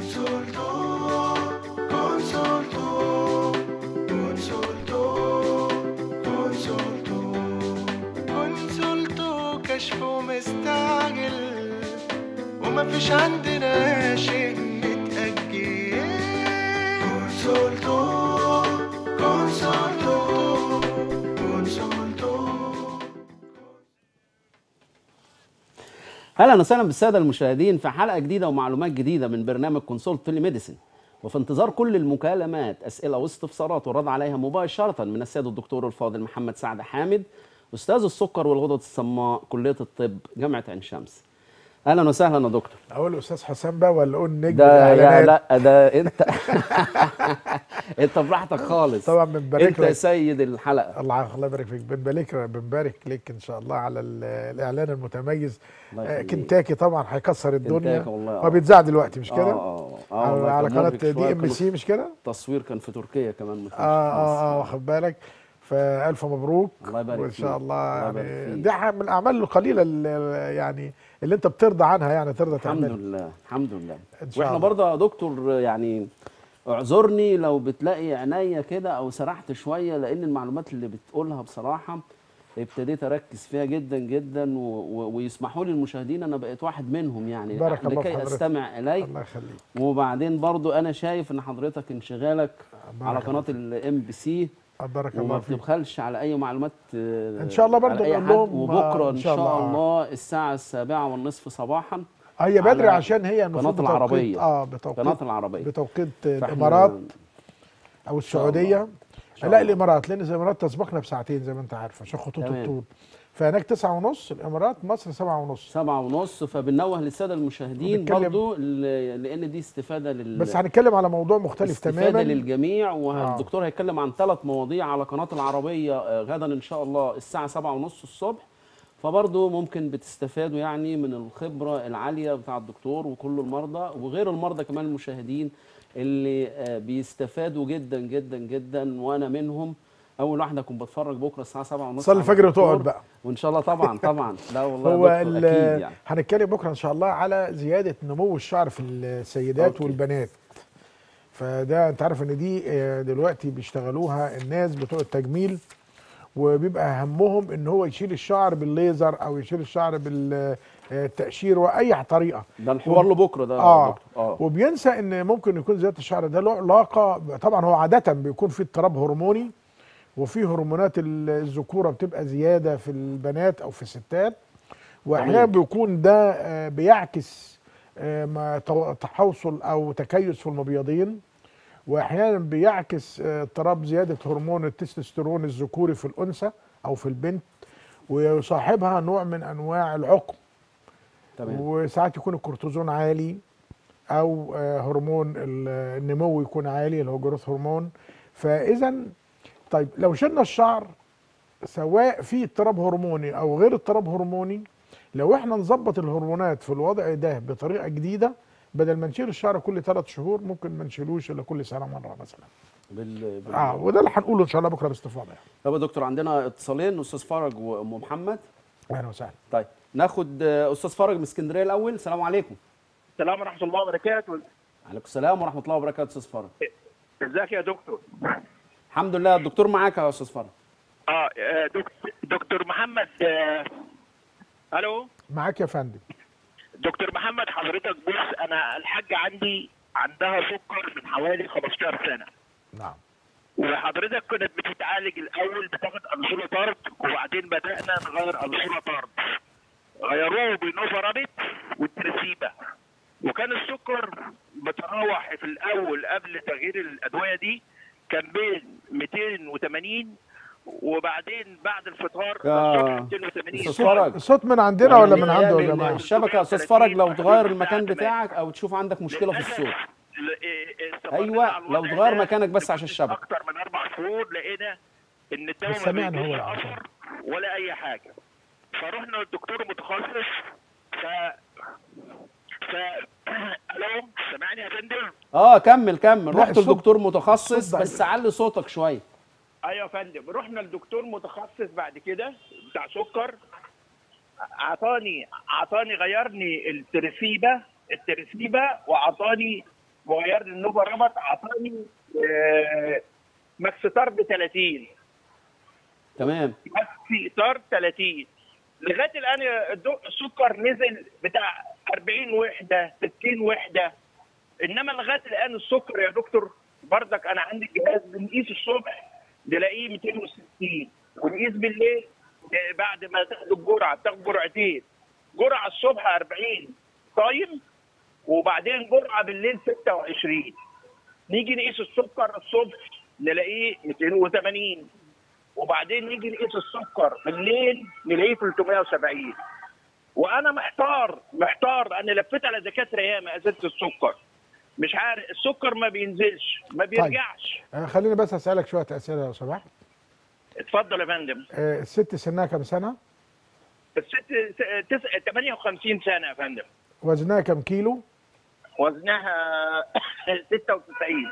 كونسولتو كشف ومستعجل ومفيش عندنا شيء متأجل كونسولتو كونسولتو كونسولتو اهلا وسهلا بالساده المشاهدين في حلقه جديده ومعلومات جديده من برنامج كونسولت تيلي ميديسن وفي انتظار كل المكالمات اسئله واستفسارات والرد عليها مباشره من السيد الدكتور الفاضل محمد سعد حامد استاذ السكر والغدد الصماء كليه الطب جامعه عين شمس اهلا وسهلا يا دكتور اقول استاذ حسام بقى ولا اقول نجم ده يا الإعلانات؟ لا ده انت انت براحتك خالص طبعا بنبارك انت لك. سيد الحلقه الله الله يبارك فيك بنبارك بنبارك لك ان شاء الله على ال- الاعلان المتميز الله آه، يخليك. كنتاكي طبعا هيكسر الدنيا كنتاكي والله، هو آه. بيتذاع دلوقتي مش آه، كده؟ آه، آه، على, والله على كان قناه مرهق شوية، دي ام كانوا سي مش كده؟ التصوير كان في تركيا كمان مش اه اه اه واخد بالك فالف مبروك الله يبارك وان فيك. شاء الله الله يبارك يعني فيك. دي ح- من الاعمال القليله اللي يعني اللي انت بترضى عنها يعني ترضى الحمد تعملها لله الحمد لله إن شاء واحنا الله. برضه يا دكتور يعني اعذرني لو بتلاقي عينيا كده او سرحت شويه لان المعلومات اللي بتقولها بصراحه ابتديت اركز فيها جدا جدا و... و... ويسمحوا لي المشاهدين انا بقيت واحد منهم يعني بارك الله في لكي حضرتك. استمع اليك الله يخليك وبعدين برضو انا شايف ان حضرتك انشغالك بارك على الله قناه الام بي سي بارك وما الله فيك بتبخلش على اي معلومات آه، إن شاء الله برضو على أي نقول حد. لهم، وبكره آه، ان شاء الله الساعه السابعة والنصف صباحا هي بدري على عشان هي المفروض قناة بتوقيت- العربية. اه بتوقيت قناه العربيه بتوقيت فإحنا- الامارات او شاء السعوديه الله. شاء لا الله. الامارات لان الامارات تسبقنا بساعتين زي ما انت عارف عشان خطوط تمام. الطول فهناك تسعة ونص الامارات مصر سبعة ونص سبعة ونص فبنوه للساده المشاهدين وبنتكلم- برضو ل- لان دي استفاده لل بس هنتكلم على موضوع مختلف استفاده تماما للجميع والدكتور هيتكلم عن ثلاث مواضيع على قناه العربيه آه، غدا ان شاء الله الساعه سبعة ونص الصبح فبرضه ممكن بتستفادوا يعني من الخبره العاليه بتاع الدكتور وكل المرضى وغير المرضى كمان المشاهدين اللي آه، بيستفادوا جدا جدا جدا وانا منهم اول واحده كنت بتفرج بكره الساعه 7 ونص صلي الفجر وتقعد بقى وان شاء الله طبعا طبعا لا والله هو يا دكتور ال- اكيد يعني هنتكلم بكره ان شاء الله على زياده نمو الشعر في السيدات أوكي. والبنات فده انت عارف ان دي آه، دلوقتي بيشتغلوها الناس بتوع التجميل وبيبقى همهم ان هو يشيل الشعر بالليزر او يشيل الشعر بالتقشير واي طريقه ده الحوار له بكره ده يا اه دكتور اه وبينسى ان ممكن يكون زياده الشعر ده له علاقه طبعا هو عاده بيكون في اضطراب هرموني وفي هرمونات ال- الذكوره بتبقى زياده في البنات او في الستات واحيانا تمام. بيكون ده آه، بيعكس آه، ما تو- تحوصل او تكيس في المبيضين واحيانا بيعكس آه، اضطراب زياده هرمون التستوستيرون الذكوري في الانثى او في البنت ويصاحبها نوع من انواع العقم تمام وساعات يكون الكورتيزون عالي او آه، هرمون ال- النمو يكون عالي اللي هو جروث هرمون فاذا طيب لو شلنا الشعر سواء في اضطراب هرموني او غير اضطراب هرموني لو احنا نظبط الهرمونات في الوضع ده بطريقه جديده بدل ما نشيل الشعر كل ثلاث شهور ممكن ما نشيلوش الا كل سنه مره مثلا بال... بال... اه وده اللي هنقوله ان شاء الله بكره باستفاضه يعني طب يا دكتور عندنا اتصالين استاذ فرج وام محمد اهلا وسهلا طيب ناخد آه، استاذ فرج من اسكندريه الاول السلام عليكم السلام ورحمة الله وبركاته عليكم السلام ورحمه الله وبركاته استاذ فرج ازيك يا دكتور الحمد لله الدكتور معاك يا استاذ فرج اه آه، دكتور, دكتور محمد آه، الو معاك يا فندم دكتور محمد حضرتك بص انا الحاجة عندي عندها سكر من حوالي 15 سنة نعم وحضرتك كانت بتتعالج الاول بتاخد انسولة طرد وبعدين بدأنا نغير انسولة طرد غيروه بنوفرابيت والترسيبة وكان السكر بتراوح في الاول قبل تغيير الادويه دي كان بين 280 وبعدين بعد الفطار يا الصبح 280 استاذ فرج الصوت من عندنا ولا من يعني عنده يا من جماعه الشبكه يا استاذ فرج لو تغير المكان بتاعك او تشوف عندك مشكله في الصوت أيوة، لو تغير مكانك بس عشان الشبكة. اكتر من اربع شهور لقينا ان الدواء بس ما سمعنا هو بيديش يعني. اثر ولا اي حاجه فرحنا للدكتور متخصص ف ف الو سامعني يا فندم اه كمل كمل لا، رحت الصوت- لدكتور متخصص الصوت بس علي صوتك شويه ايوه يا فندم رحنا لدكتور متخصص بعد كده بتاع سكر عطاني عطاني غيرني الترسيبه الترسيبه وعطاني وغير لي النوفا ربط اعطاني آه، ماكستار ب 30 تمام ماكستار 30 لغايه الان الدو- السكر نزل بتاع 40 وحده 60 وحده انما لغايه الان السكر يا دكتور بردك انا عندي الجهاز بنقيس الصبح نلاقيه 260 ونقيس بالليل آه، بعد ما تاخد الجرعه بتاخد جرعتين جرعه الصبح 40 صايم وبعدين جرعه بالليل 26 نيجي نقيس السكر الصبح نلاقيه 280 وبعدين نيجي نقيس السكر بالليل نلاقيه 370 وانا محتار محتار انا لفيت على دكاتره ياما ازاله السكر مش عارف السكر ما بينزلش ما بيرجعش آه، خليني بس اسالك شويه اسئله لو سمحت اتفضل يا فندم آه، الست سنها كام سنه الست س- تس- 58 سنه يا فندم وزنها كام كيلو وزنها 96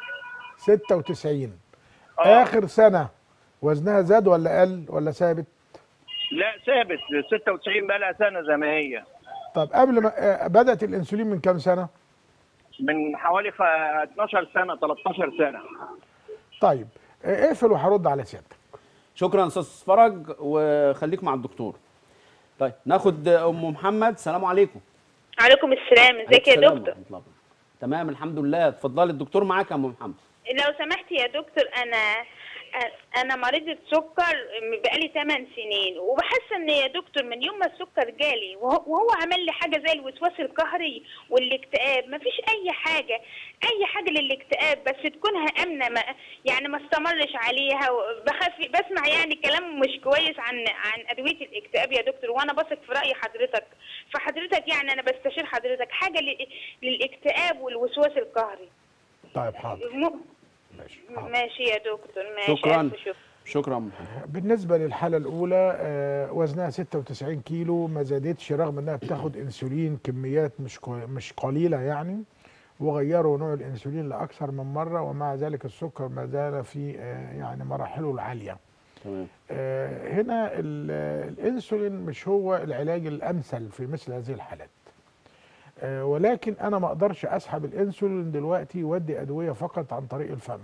96 آه. اخر سنه وزنها زاد ولا قل ولا ثابت لا ثابت 96 بقى لها سنه زي ما هي طب قبل ما آه، بدات الانسولين من كام سنه من حوالي خ- 12 سنه 13 سنه طيب آه، اقفل وهرد على سيادتك شكرا استاذ فرج وخليك مع الدكتور طيب ناخد ام محمد السلام عليكم عليكم السلام ازيك يا السلام دكتور ورحمة الله وبركاته. تمام الحمد لله اتفضلي الدكتور معاك يا ام محمد لو سمحت يا دكتور انا انا مريضة سكر بقالي 8 سنين وبحس ان يا دكتور من يوم ما السكر جالي وهو وهو عمل لي حاجه زي الوسواس القهري والاكتئاب مفيش اي حاجه اي حاجه للاكتئاب بس تكونها امنه ما يعني ما استمرش عليها بخاف بسمع يعني كلام مش كويس عن عن ادويه الاكتئاب يا دكتور وانا بثق في راي حضرتك فحضرتك يعني انا بستشير حضرتك حاجه لل- للاكتئاب والوسواس القهري طيب حاضر م- ماشي حاضر. ماشي يا دكتور ماشي شكراً. ألف شكر شكرا يا أم محمد بالنسبة للحالة الأولى آه، وزنها 96 كيلو ما زادتش رغم إنها بتاخد أنسولين كميات مش كو- مش قليلة يعني وغيروا نوع الأنسولين لأكثر من مرة ومع ذلك السكر ما زال في آه، يعني مراحله العالية تمام آه، هنا ال- الأنسولين مش هو العلاج الأمثل في مثل هذه الحالات آه، ولكن أنا ما أقدرش أسحب الأنسولين دلوقتي وأدي أدوية فقط عن طريق الفم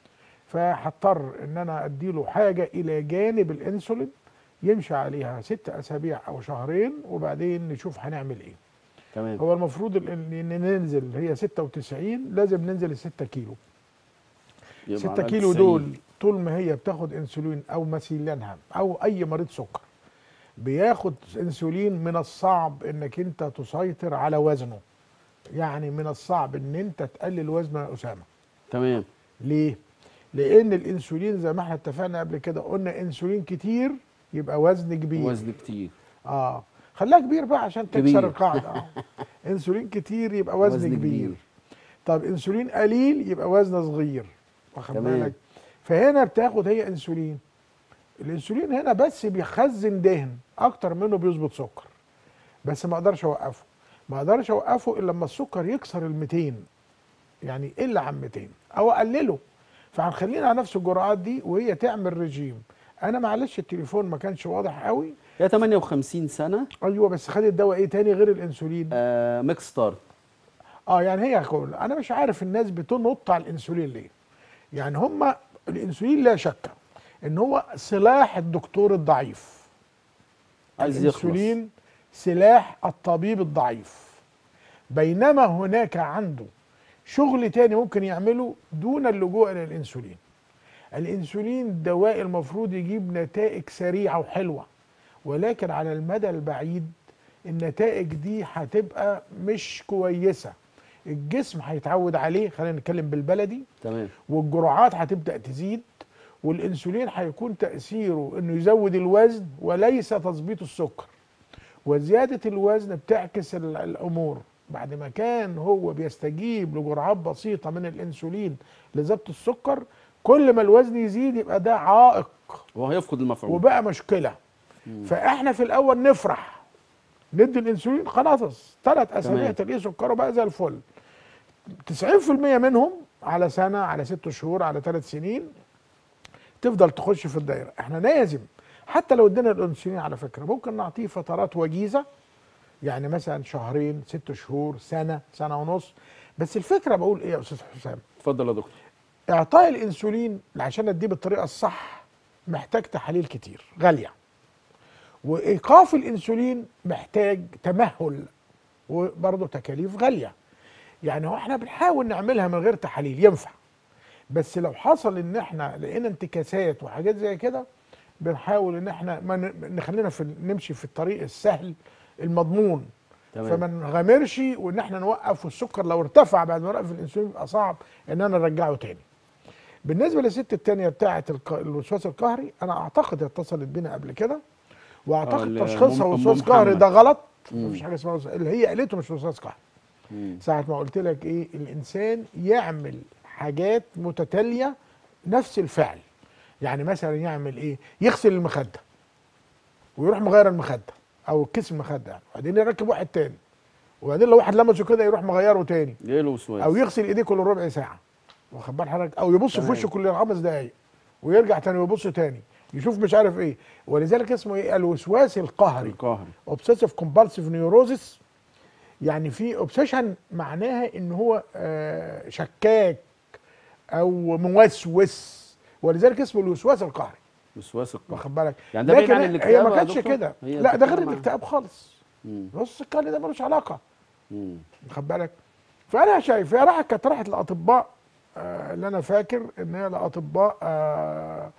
فهضطر ان انا اديله حاجه الى جانب الانسولين يمشي عليها ست اسابيع او شهرين وبعدين نشوف هنعمل ايه تمام هو المفروض ال- ان ننزل هي 96 لازم ننزل ال 6 كيلو يبقى 6 على كيلو 90. دول طول ما هي بتاخد انسولين او مثيلانها او اي مريض سكر بياخد انسولين من الصعب انك انت تسيطر على وزنه يعني من الصعب ان انت تقلل وزنه يا اسامه تمام ليه؟ لأن الأنسولين زي ما احنا اتفقنا قبل كده قلنا أنسولين كتير يبقى وزن كبير وزن كتير اه خليها كبير بقى عشان كبير. تكسر القاعدة آه. أنسولين كتير يبقى وزن, وزن وزن كبير. كبير. طب أنسولين قليل يبقى وزن صغير واخد تمام. بالك فهنا بتاخد هي أنسولين الأنسولين هنا بس بيخزن دهن أكتر منه بيظبط سكر بس ما أقدرش أوقفه ما أقدرش أوقفه إلا لما السكر يكسر ال 200 يعني يقل عن 200 او اقلله فهنخلينا على نفس الجرعات دي وهي تعمل رجيم انا معلش التليفون ما كانش واضح قوي هي 58 سنه ايوه بس خدت دواء ايه تاني غير الانسولين آه ميكس ستارت اه يعني هي كل انا مش عارف الناس بتنط على الانسولين ليه يعني هما الانسولين لا شك ان هو سلاح الدكتور الضعيف عايز يخلص الانسولين سلاح الطبيب الضعيف بينما هناك عنده شغل تاني ممكن يعمله دون اللجوء الى الانسولين الانسولين دواء المفروض يجيب نتائج سريعه وحلوه ولكن على المدى البعيد النتائج دي هتبقى مش كويسه الجسم هيتعود عليه خلينا نتكلم بالبلدي تمام والجرعات هتبدا تزيد والانسولين هيكون تاثيره انه يزود الوزن وليس تظبيط السكر وزياده الوزن بتعكس ال- الامور بعد ما كان هو بيستجيب لجرعات بسيطه من الانسولين لضبط السكر كل ما الوزن يزيد يبقى ده عائق وهو هيفقد المفعول وبقى مشكله فاحنا في الاول نفرح ندي الانسولين خلاص ثلاث اسابيع تمام. تلاقيه سكره بقى زي الفل 90% منهم على سنه على ست شهور على ثلاث سنين تفضل تخش في الدايره احنا لازم حتى لو ادينا الانسولين على فكره ممكن نعطيه فترات وجيزه يعني مثلا شهرين ست شهور سنه سنه ونص بس الفكره بقول ايه يا استاذ حسام اتفضل يا دكتور اعطاء الانسولين عشان اديه بالطريقه الصح محتاج تحاليل كتير غاليه وايقاف الانسولين محتاج تمهل وبرضه تكاليف غاليه يعني هو احنا بنحاول نعملها من غير تحاليل ينفع بس لو حصل ان احنا لقينا انتكاسات وحاجات زي كده بنحاول ان احنا ما ن- نخلينا في نمشي في الطريق السهل المضمون تمام. فما نغامرش وان احنا نوقف والسكر لو ارتفع بعد ما نوقف الانسولين يبقى صعب ان انا ارجعه تاني بالنسبه للست التانية بتاعه الق- الوسواس القهري انا اعتقد اتصلت بينا قبل كده آه، واعتقد ال- تشخيصها أم- أم وسواس قهري محمد. ده غلط مفيش حاجه اسمها وسواس- اللي هي قالته مش وسواس قهري مم. ساعه ما قلت لك ايه الانسان يعمل حاجات متتاليه نفس الفعل يعني مثلا يعمل ايه يغسل المخده ويروح مغير المخده او كيس المخده يعني وبعدين يركب واحد تاني وبعدين لو واحد لمسه كده يروح مغيره تاني ايه الوسواس او يغسل ايديه كل ربع ساعه واخد بال حضرتك او يبص في تمام. وشه كل خمس دقائق ويرجع تاني ويبص تاني يشوف مش عارف ايه ولذلك اسمه ايه الوسواس القهري القهري اوبسيسيف كومبالسيف نيوروزس يعني في اوبسيشن معناها ان هو آه، شكاك او موسوس ولذلك اسمه الوسواس القهري وسواس القهري واخد بالك يعني ده بعيد لكن عن هي الاكتئاب ما يا كانتش دكتور؟ كده هي لا ده غير بتتكلم عن- الاكتئاب خالص مم. الوسواس القهري ده ملوش علاقه مم. واخد بالك فانا شايف هي راحت كانت راحت لاطباء آه اللي انا فاكر ان هي لاطباء آه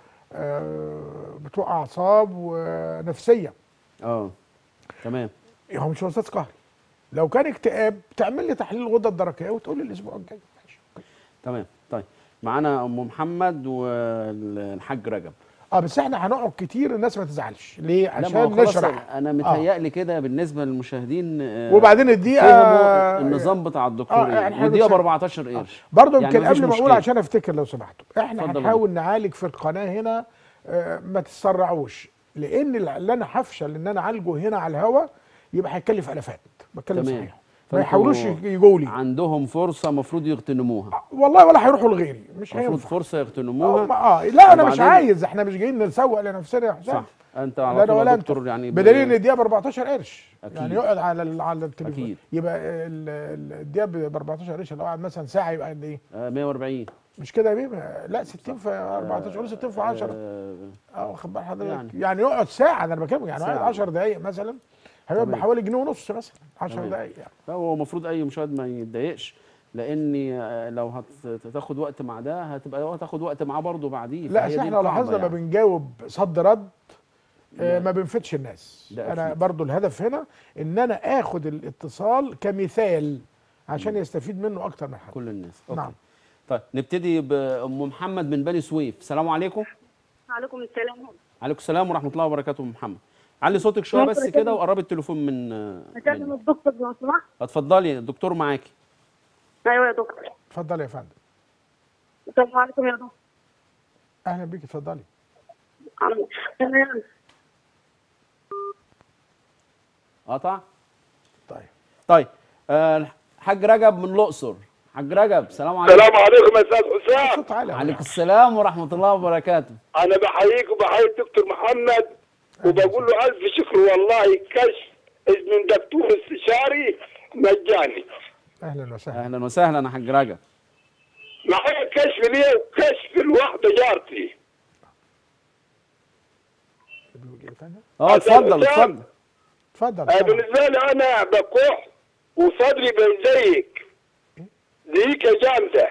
آه بتوع اعصاب ونفسيه اه تمام هو مش وسواس قهري لو كان اكتئاب تعمل لي تحليل الغده الدرقيه وتقول لي الاسبوع الجاي ماشي أوكي. تمام طيب معانا ام محمد والحاج رجب اه بس احنا هنقعد كتير الناس ما تزعلش ليه لا ما هو عشان خلاص نشرح انا متهيألي كده بالنسبه للمشاهدين آه، وبعدين الدقيقه فهموا النظام بتاع الدكتور آه، ايه يعني إحنا والدقيقه ب بنسأل- 14 قرش برضه يعني يمكن مفيش قبل ما اقول مشكلة. عشان افتكر لو سمحتوا احنا اتفضل يا هنحاول نعالج في القناه هنا آه، ما تتسرعوش لان اللي انا هفشل ان انا اعالجه هنا على الهوا يبقى هيكلف الافات بتكلم تمام. صحيح ما فأنتوا يحاولوش يجوا لي عندهم فرصه المفروض يغتنموها والله ولا هيروحوا لغيري مش المفروض هينفع فرصه اه يغتنموها ما- آه، لا انا مش وبعدين- عايز احنا مش جايين نسوق لنفسنا يا حسام صح انت لا على انا طول ولا يا انت دكتور يعني ب- بدليل ان الدقيقه ب 14 قرش أكيد. يعني يقعد على ال- على التليفون أكيد. يبقى ال- ال- الدقيقه ب 14 قرش لو قعد مثلا ساعه يبقى قد ايه؟ آه، 140 مش كده يا بيه لا 60 في 14 قول 60 في 10 آه، اه واخد بال حضرتك يعني. يعني. يقعد ساعه ده انا بكلمك يعني يقعد ساعة. 10 دقائق مثلا هيقعد تمام. بحوالي جنيه ونص مثلا 10 تمام. دقائق يعني لا هو المفروض اي مشاهد ما يتضايقش لاني آه، لو هتاخد وقت مع ده هتبقى هتاخد وقت معاه برضه بعديه لا فهي أصل دي احنا لو القاعدة لاحظنا ما يعني. بنجاوب صد رد آه، لا. ما بنفيدش الناس ده انا أكيد. برضو الهدف هنا ان انا اخد الاتصال كمثال عشان يستفيد منه اكتر من حد كل الناس أوكي. نعم. طيب نبتدي بام محمد من بني سويف السلام عليكم وعليكم السلام عليكم السلام ورحمه الله وبركاته ام محمد علي صوتك شويه بس كده وقرب التليفون من آه، اكلم مني. الدكتور لو سمحت اتفضلي الدكتور معاكي ايوه يا دكتور اتفضل يا فندم السلام عليكم يا دكتور اهلا بيك اتفضلي عم- تمام قطع طيب طيب آه، حاج رجب من الاقصر حاج رجب السلام عليكم السلام عليكم يا استاذ حسام صوت عالي أوي. عليكم السلام ورحمه الله وبركاته انا بحييك وبحيي الدكتور محمد وبقول له الف شكر والله كشف من دكتور استشاري مجاني اهلا وسهلا اهلا وسهلا يا حاج رجب معايا كشف ليه وكشف الواحده جارتي بيقول ايه يا فندم اه اتفضل اتفضل اتفضل آه، اتفضل. بالنسبه لي انا بكح وصدري بيزيك زيكه جامده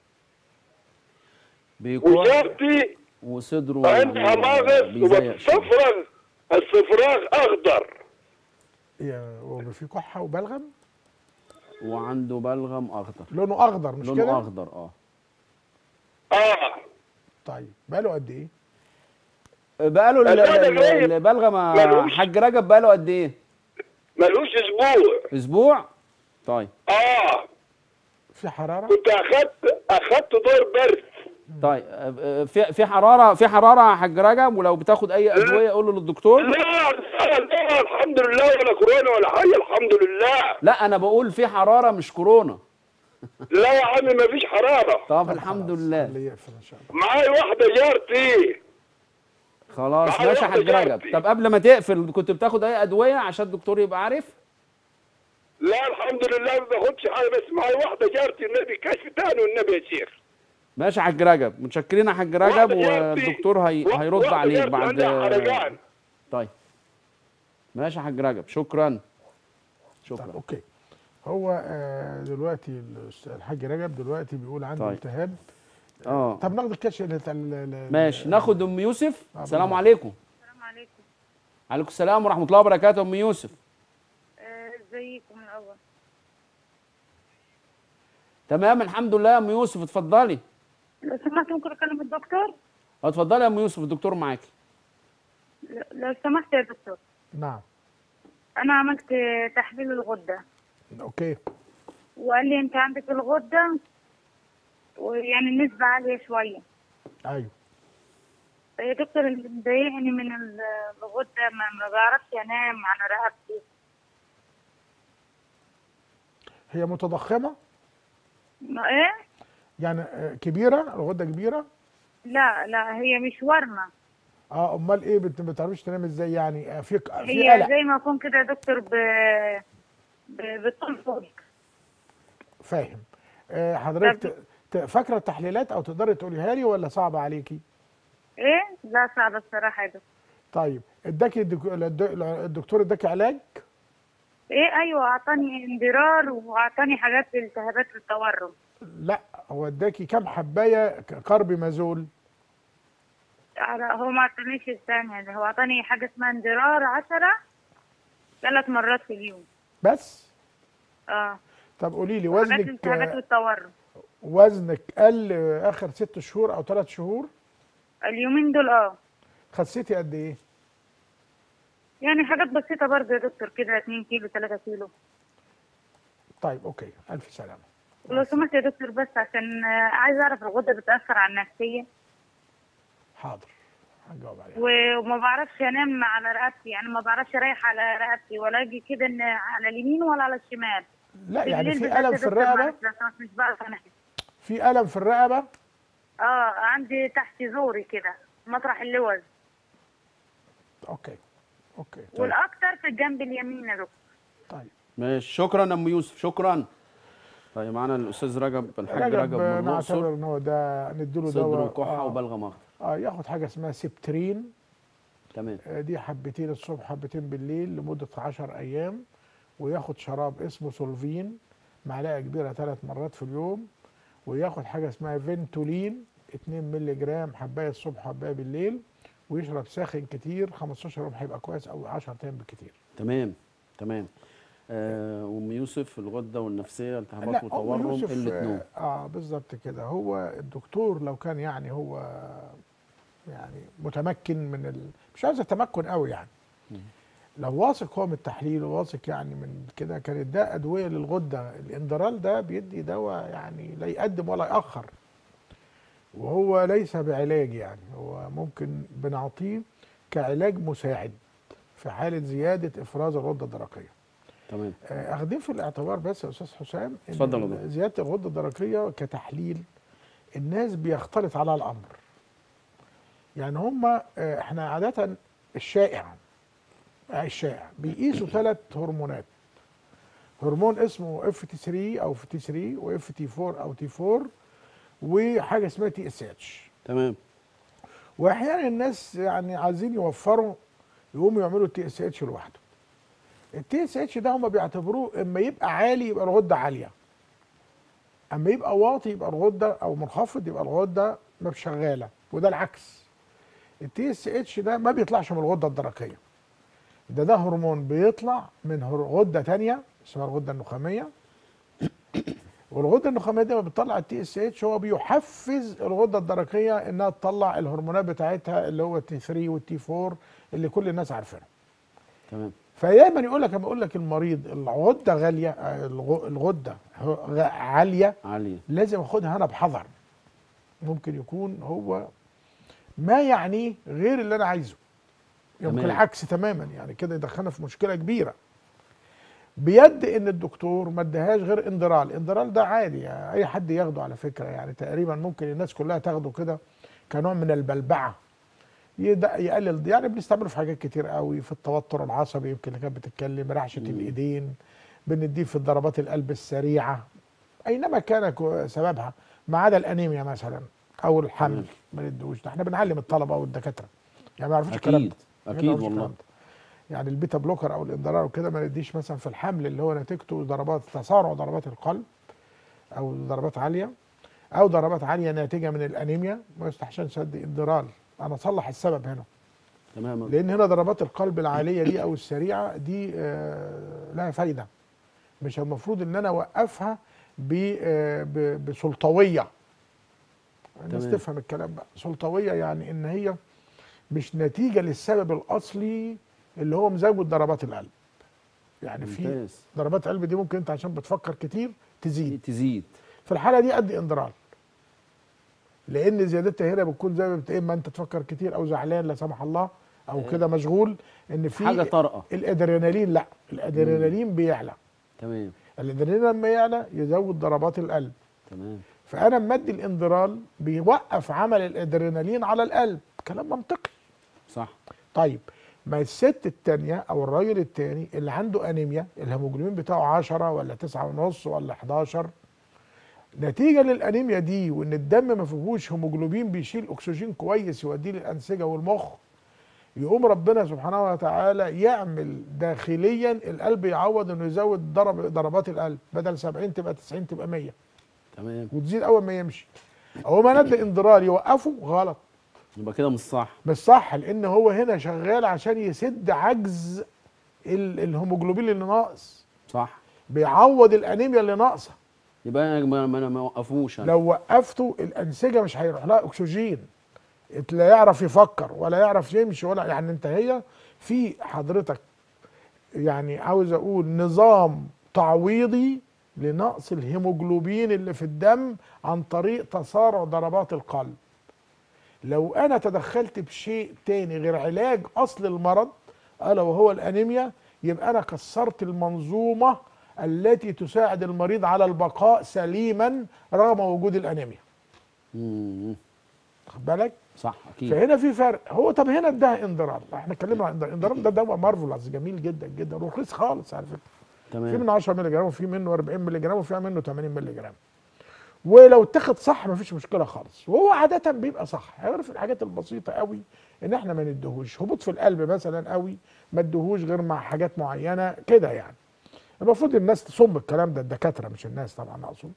بيكون وجارتي وصدره عندها يعني ماغص بيزيق شوية. وبتفرغ الصفراغ اخضر يا- وفي كحه وبلغم وعنده بلغم اخضر لونه اخضر مش لونه كده اخضر اه اه طيب بقاله قد ايه بقاله ال- لا، ده ال- غريب. البلغم يا ملوش. حاج رجب بقاله قد ايه؟ ملوش اسبوع اسبوع؟ طيب اه في حراره كنت اخدت اخدت دور برد طيب آه، آه، في في حراره في حراره يا حاج رجب ولو بتاخد اي ادويه قول له للدكتور لا لا لا الحمد لله ولا كورونا ولا حاجه الحمد لله لا انا بقول في حراره مش كورونا لا يا عم ما فيش حراره طب الحمد لله اللي يقفل ان شاء الله معايا واحده جارتي خلاص معايا ماشي يا واحدة حاج رجب جارتي. طب قبل ما تقفل كنت بتاخد اي ادويه عشان الدكتور يبقى عارف لا الحمد لله ما باخدش حاجه بس معي واحده جارتي النبي كشف تاني والنبي يا شيخ ماشي يا حاج رجب متشكرين يا حاج رجب واحدة جارتي- والدكتور هي... وا- هيرد واحدة عليك جارتي بعد عندها حرقان طيب ماشي يا حاج رجب شكرا طب شكرا اوكي هو آه، دلوقتي الأستاذ الحاج رجب دلوقتي بيقول عنده طيب. التهاب اه طب ناخد الكشف ال- ال- ال- ماشي ناخد ام يوسف آه، السلام بالله. عليكم السلام عليكم عليكم السلام ورحمه الله وبركاته ام يوسف ازيكم الاول تمام الحمد لله يا ام يوسف اتفضلي لو سمحت ممكن اكلم الدكتور اه، اتفضلي يا ام يوسف الدكتور معاكي ل- لو سمحت يا دكتور نعم انا عملت تحليل الغده اوكي وقال لي انت عندك الغده ويعني النسبه عاليه شويه ايوه يا دكتور اللي مضايقني من ال- الغده ما ما بعرفش انام على رقبتي هي متضخمه ما ايه يعني آه، كبيره الغده كبيره لا لا هي مش ورمه اه امال ايه بت- ما بتعرفيش تنام ازاي يعني آه، في في هي قلق زي ما اكون كده يا دكتور ب ب- بتنفض فاهم آه، حضرتك ت- ت- فاكره التحليلات او تقدري تقوليها لي ولا صعبه عليكي ايه لا صعبه الصراحه يا دكتور طيب اداكي الدك- الد- الدكتور اداكي علاج ايه ايوه اعطاني اندرار واعطاني حاجات لالتهابات التورم لا هو اداكي كام حبايه ك- كاربي مازول على- هو ما اعطانيش الثانية ده هو اعطاني حاجة اسمها اندرار عشرة ثلاث مرات في اليوم بس اه طب قولي لي حاجات وزنك الالتهابات آه، والتورم وزنك قل آه، اخر ست شهور او ثلاث شهور اليومين دول اه خسيتي قد ايه يعني حاجات بسيطة برضه يا دكتور كده 2 كيلو 3 كيلو طيب اوكي الف سلامه ولو سمحت يا دكتور بس عشان آه، عايزة اعرف الغدة بتأثر على النفسية حاضر هجاوب عليها و- وما بعرفش انام على رقبتي يعني ما بعرفش اريح على رقبتي ولا اجي كده إن على اليمين ولا على الشمال لا يعني بالليل في بالذات الم يا في دكتور الرقبه معلش لو سمحت مش بعرف انام في الم في الرقبه اه عندي تحت زوري كده مطرح اللوز اوكي اوكي والاكتر في الجنب اليمين يا دكتور طيب ماشي شكرا يا ام يوسف شكرا طيب معانا الاستاذ رجب الحاج رجب من رجب الاقصر نعتبر ان هو ده نديله صدر دواء وكحه آه وبلغم اخضر اه ياخد حاجه اسمها سبترين تمام آه دي حبتين الصبح حبتين بالليل لمده 10 ايام وياخد شراب اسمه سولفين معلقه كبيره ثلاث مرات في اليوم وياخد حاجه اسمها فينتولين 2 مللي جرام حبايه الصبح حبايه بالليل ويشرب ساخن كتير 15 يوم هيبقى كويس او 10 ايام بالكتير تمام تمام آه، ام يوسف الغده والنفسيه التهابات لا، أم وتورم يوسف، قله نوم اه آه، بالظبط كده هو الدكتور لو كان يعني هو يعني متمكن من ال... مش عايز التمكن قوي يعني لو واثق هو من التحليل وواثق يعني من كده كانت ده ادويه للغده الاندرال ده بيدي دواء يعني لا يقدم ولا ياخر وهو ليس بعلاج يعني هو ممكن بنعطيه كعلاج مساعد في حاله زياده افراز الغده الدرقيه تمام آه، اخدين في الاعتبار بس يا استاذ حسام إن اتفضل يا دكتور. زياده الغده الدرقيه كتحليل الناس بيختلط على الامر يعني هم احنا عاده الشائع آه، الشائع بيقيسوا ثلاث هرمونات هرمون اسمه اف تي 3 او اف تي 3 واف تي 4 او تي 4 وحاجه اسمها تي اس اتش تمام واحيانا الناس يعني عايزين يوفروا يقوموا يعملوا التي اس اتش لوحده التي اس اتش ده هم بيعتبروه اما يبقى عالي يبقى الغده عاليه اما يبقى واطي يبقى الغده او منخفض يبقى الغده مش شغاله وده العكس التي اس اتش ده ما بيطلعش من الغده الدرقيه ده ده هرمون بيطلع من هر- غده تانية اسمها الغده النخاميه والغده النخاميه دي لما بتطلع التي اس اتش هو بيحفز الغده الدرقيه انها تطلع الهرمونات بتاعتها اللي هو التي 3 والتي 4 اللي كل الناس عارفينها تمام فدايما يقول لك لما يقول لك المريض الغده غاليه آه، الغ- الغده غ- عاليه عاليه لازم اخدها انا بحذر ممكن يكون هو ما يعنيه غير اللي انا عايزه يمكن تمام. العكس تماما يعني كده يدخلنا في مشكله كبيره بيد ان الدكتور ما ادهاش غير اندرال اندرال ده عادي يعني اي حد ياخده على فكره يعني تقريبا ممكن الناس كلها تاخده كده كنوع من البلبعه يد- يقلل يعني بنستعمله في حاجات كتير قوي في التوتر العصبي يمكن اللي كانت بتتكلم رعشه الايدين بنديه في ضربات القلب السريعه اينما كان كو- سببها ما عدا الانيميا مثلا او الحمل ما ندوش ده احنا بنعلم الطلبه والدكاتره يعني ما يعرفوش الكلام اكيد ده ما اكيد يعرفوش والله الكلام ده. يعني البيتا بلوكر او الاندرار وكده ما نديش مثلا في الحمل اللي هو نتيجته ضربات تسارع ضربات القلب او ضربات عاليه او ضربات عاليه ناتجه من الانيميا ما يستحسنش ادي اندرال انا اصلح السبب هنا تماما لان هنا ضربات القلب العاليه دي او السريعه دي آه، لها فايده مش المفروض ان انا اوقفها ب- آه، ب- بسلطويه الناس تمام. تفهم الكلام بقى سلطويه يعني ان هي مش نتيجه للسبب الاصلي اللي هو مزود ضربات القلب يعني في ممتاز ضربات القلب دي ممكن انت عشان بتفكر كتير تزيد تزيد في الحاله دي ادي اندرال لان زيادتها هنا بتكون زي ما بت- اما انت تفكر كتير او زعلان لا سمح الله او كده مشغول ان في حاجه طارئه الادرينالين لا الادرينالين بيعلى تمام الادرينالين لما يعلى يزود ضربات القلب تمام فانا مدي الاندرال بيوقف عمل الادرينالين على القلب كلام منطقي صح طيب ما الست التانية او الراجل التاني اللي عنده انيميا الهيموجلوبين بتاعه 10 ولا 9 ونص ولا 11 نتيجة للانيميا دي وان الدم ما فيهوش هيموجلوبين بيشيل اكسجين كويس يوديه للانسجة والمخ يقوم ربنا سبحانه وتعالى يعمل داخليا القلب يعوض انه يزود ضرب ضربات القلب بدل 70 تبقى 90 تبقى 100 تمام وتزيد اول ما يمشي اول ما ندي اندرار يوقفه غلط يبقى كده مش صح مش صح لان هو هنا شغال عشان يسد عجز ال- الهيموجلوبين اللي ناقص صح بيعوض الانيميا اللي ناقصه يبقى انا ما ما انا ما اوقفوش أنا. لو وقفته الانسجه مش هيروح لها اكسجين لا يعرف يفكر ولا يعرف يمشي ولا يعني انت هي في حضرتك يعني عاوز اقول نظام تعويضي لنقص الهيموجلوبين اللي في الدم عن طريق تسارع ضربات القلب لو انا تدخلت بشيء تاني غير علاج اصل المرض الا وهو الانيميا يبقى انا كسرت المنظومه التي تساعد المريض على البقاء سليما رغم وجود الانيميا مم. خد بالك صح اكيد فهنا في فرق هو طب هنا اداها اندرال احنا اتكلمنا عن اندرال اندرال ده دواء مارفولس جميل جدا جدا ورخيص خالص على فكره في تمام منه 10 مللي جرام وفي منه 40 مللي جرام وفي منه 80 مللي جرام ولو اتاخد صح مفيش مشكله خالص وهو عاده بيبقى صح غير في الحاجات البسيطه قوي ان احنا ما ندهوش هبوط في القلب مثلا قوي ما ادهوش غير مع حاجات معينه كده يعني المفروض الناس تصم الكلام ده الدكاتره مش الناس طبعا اقصد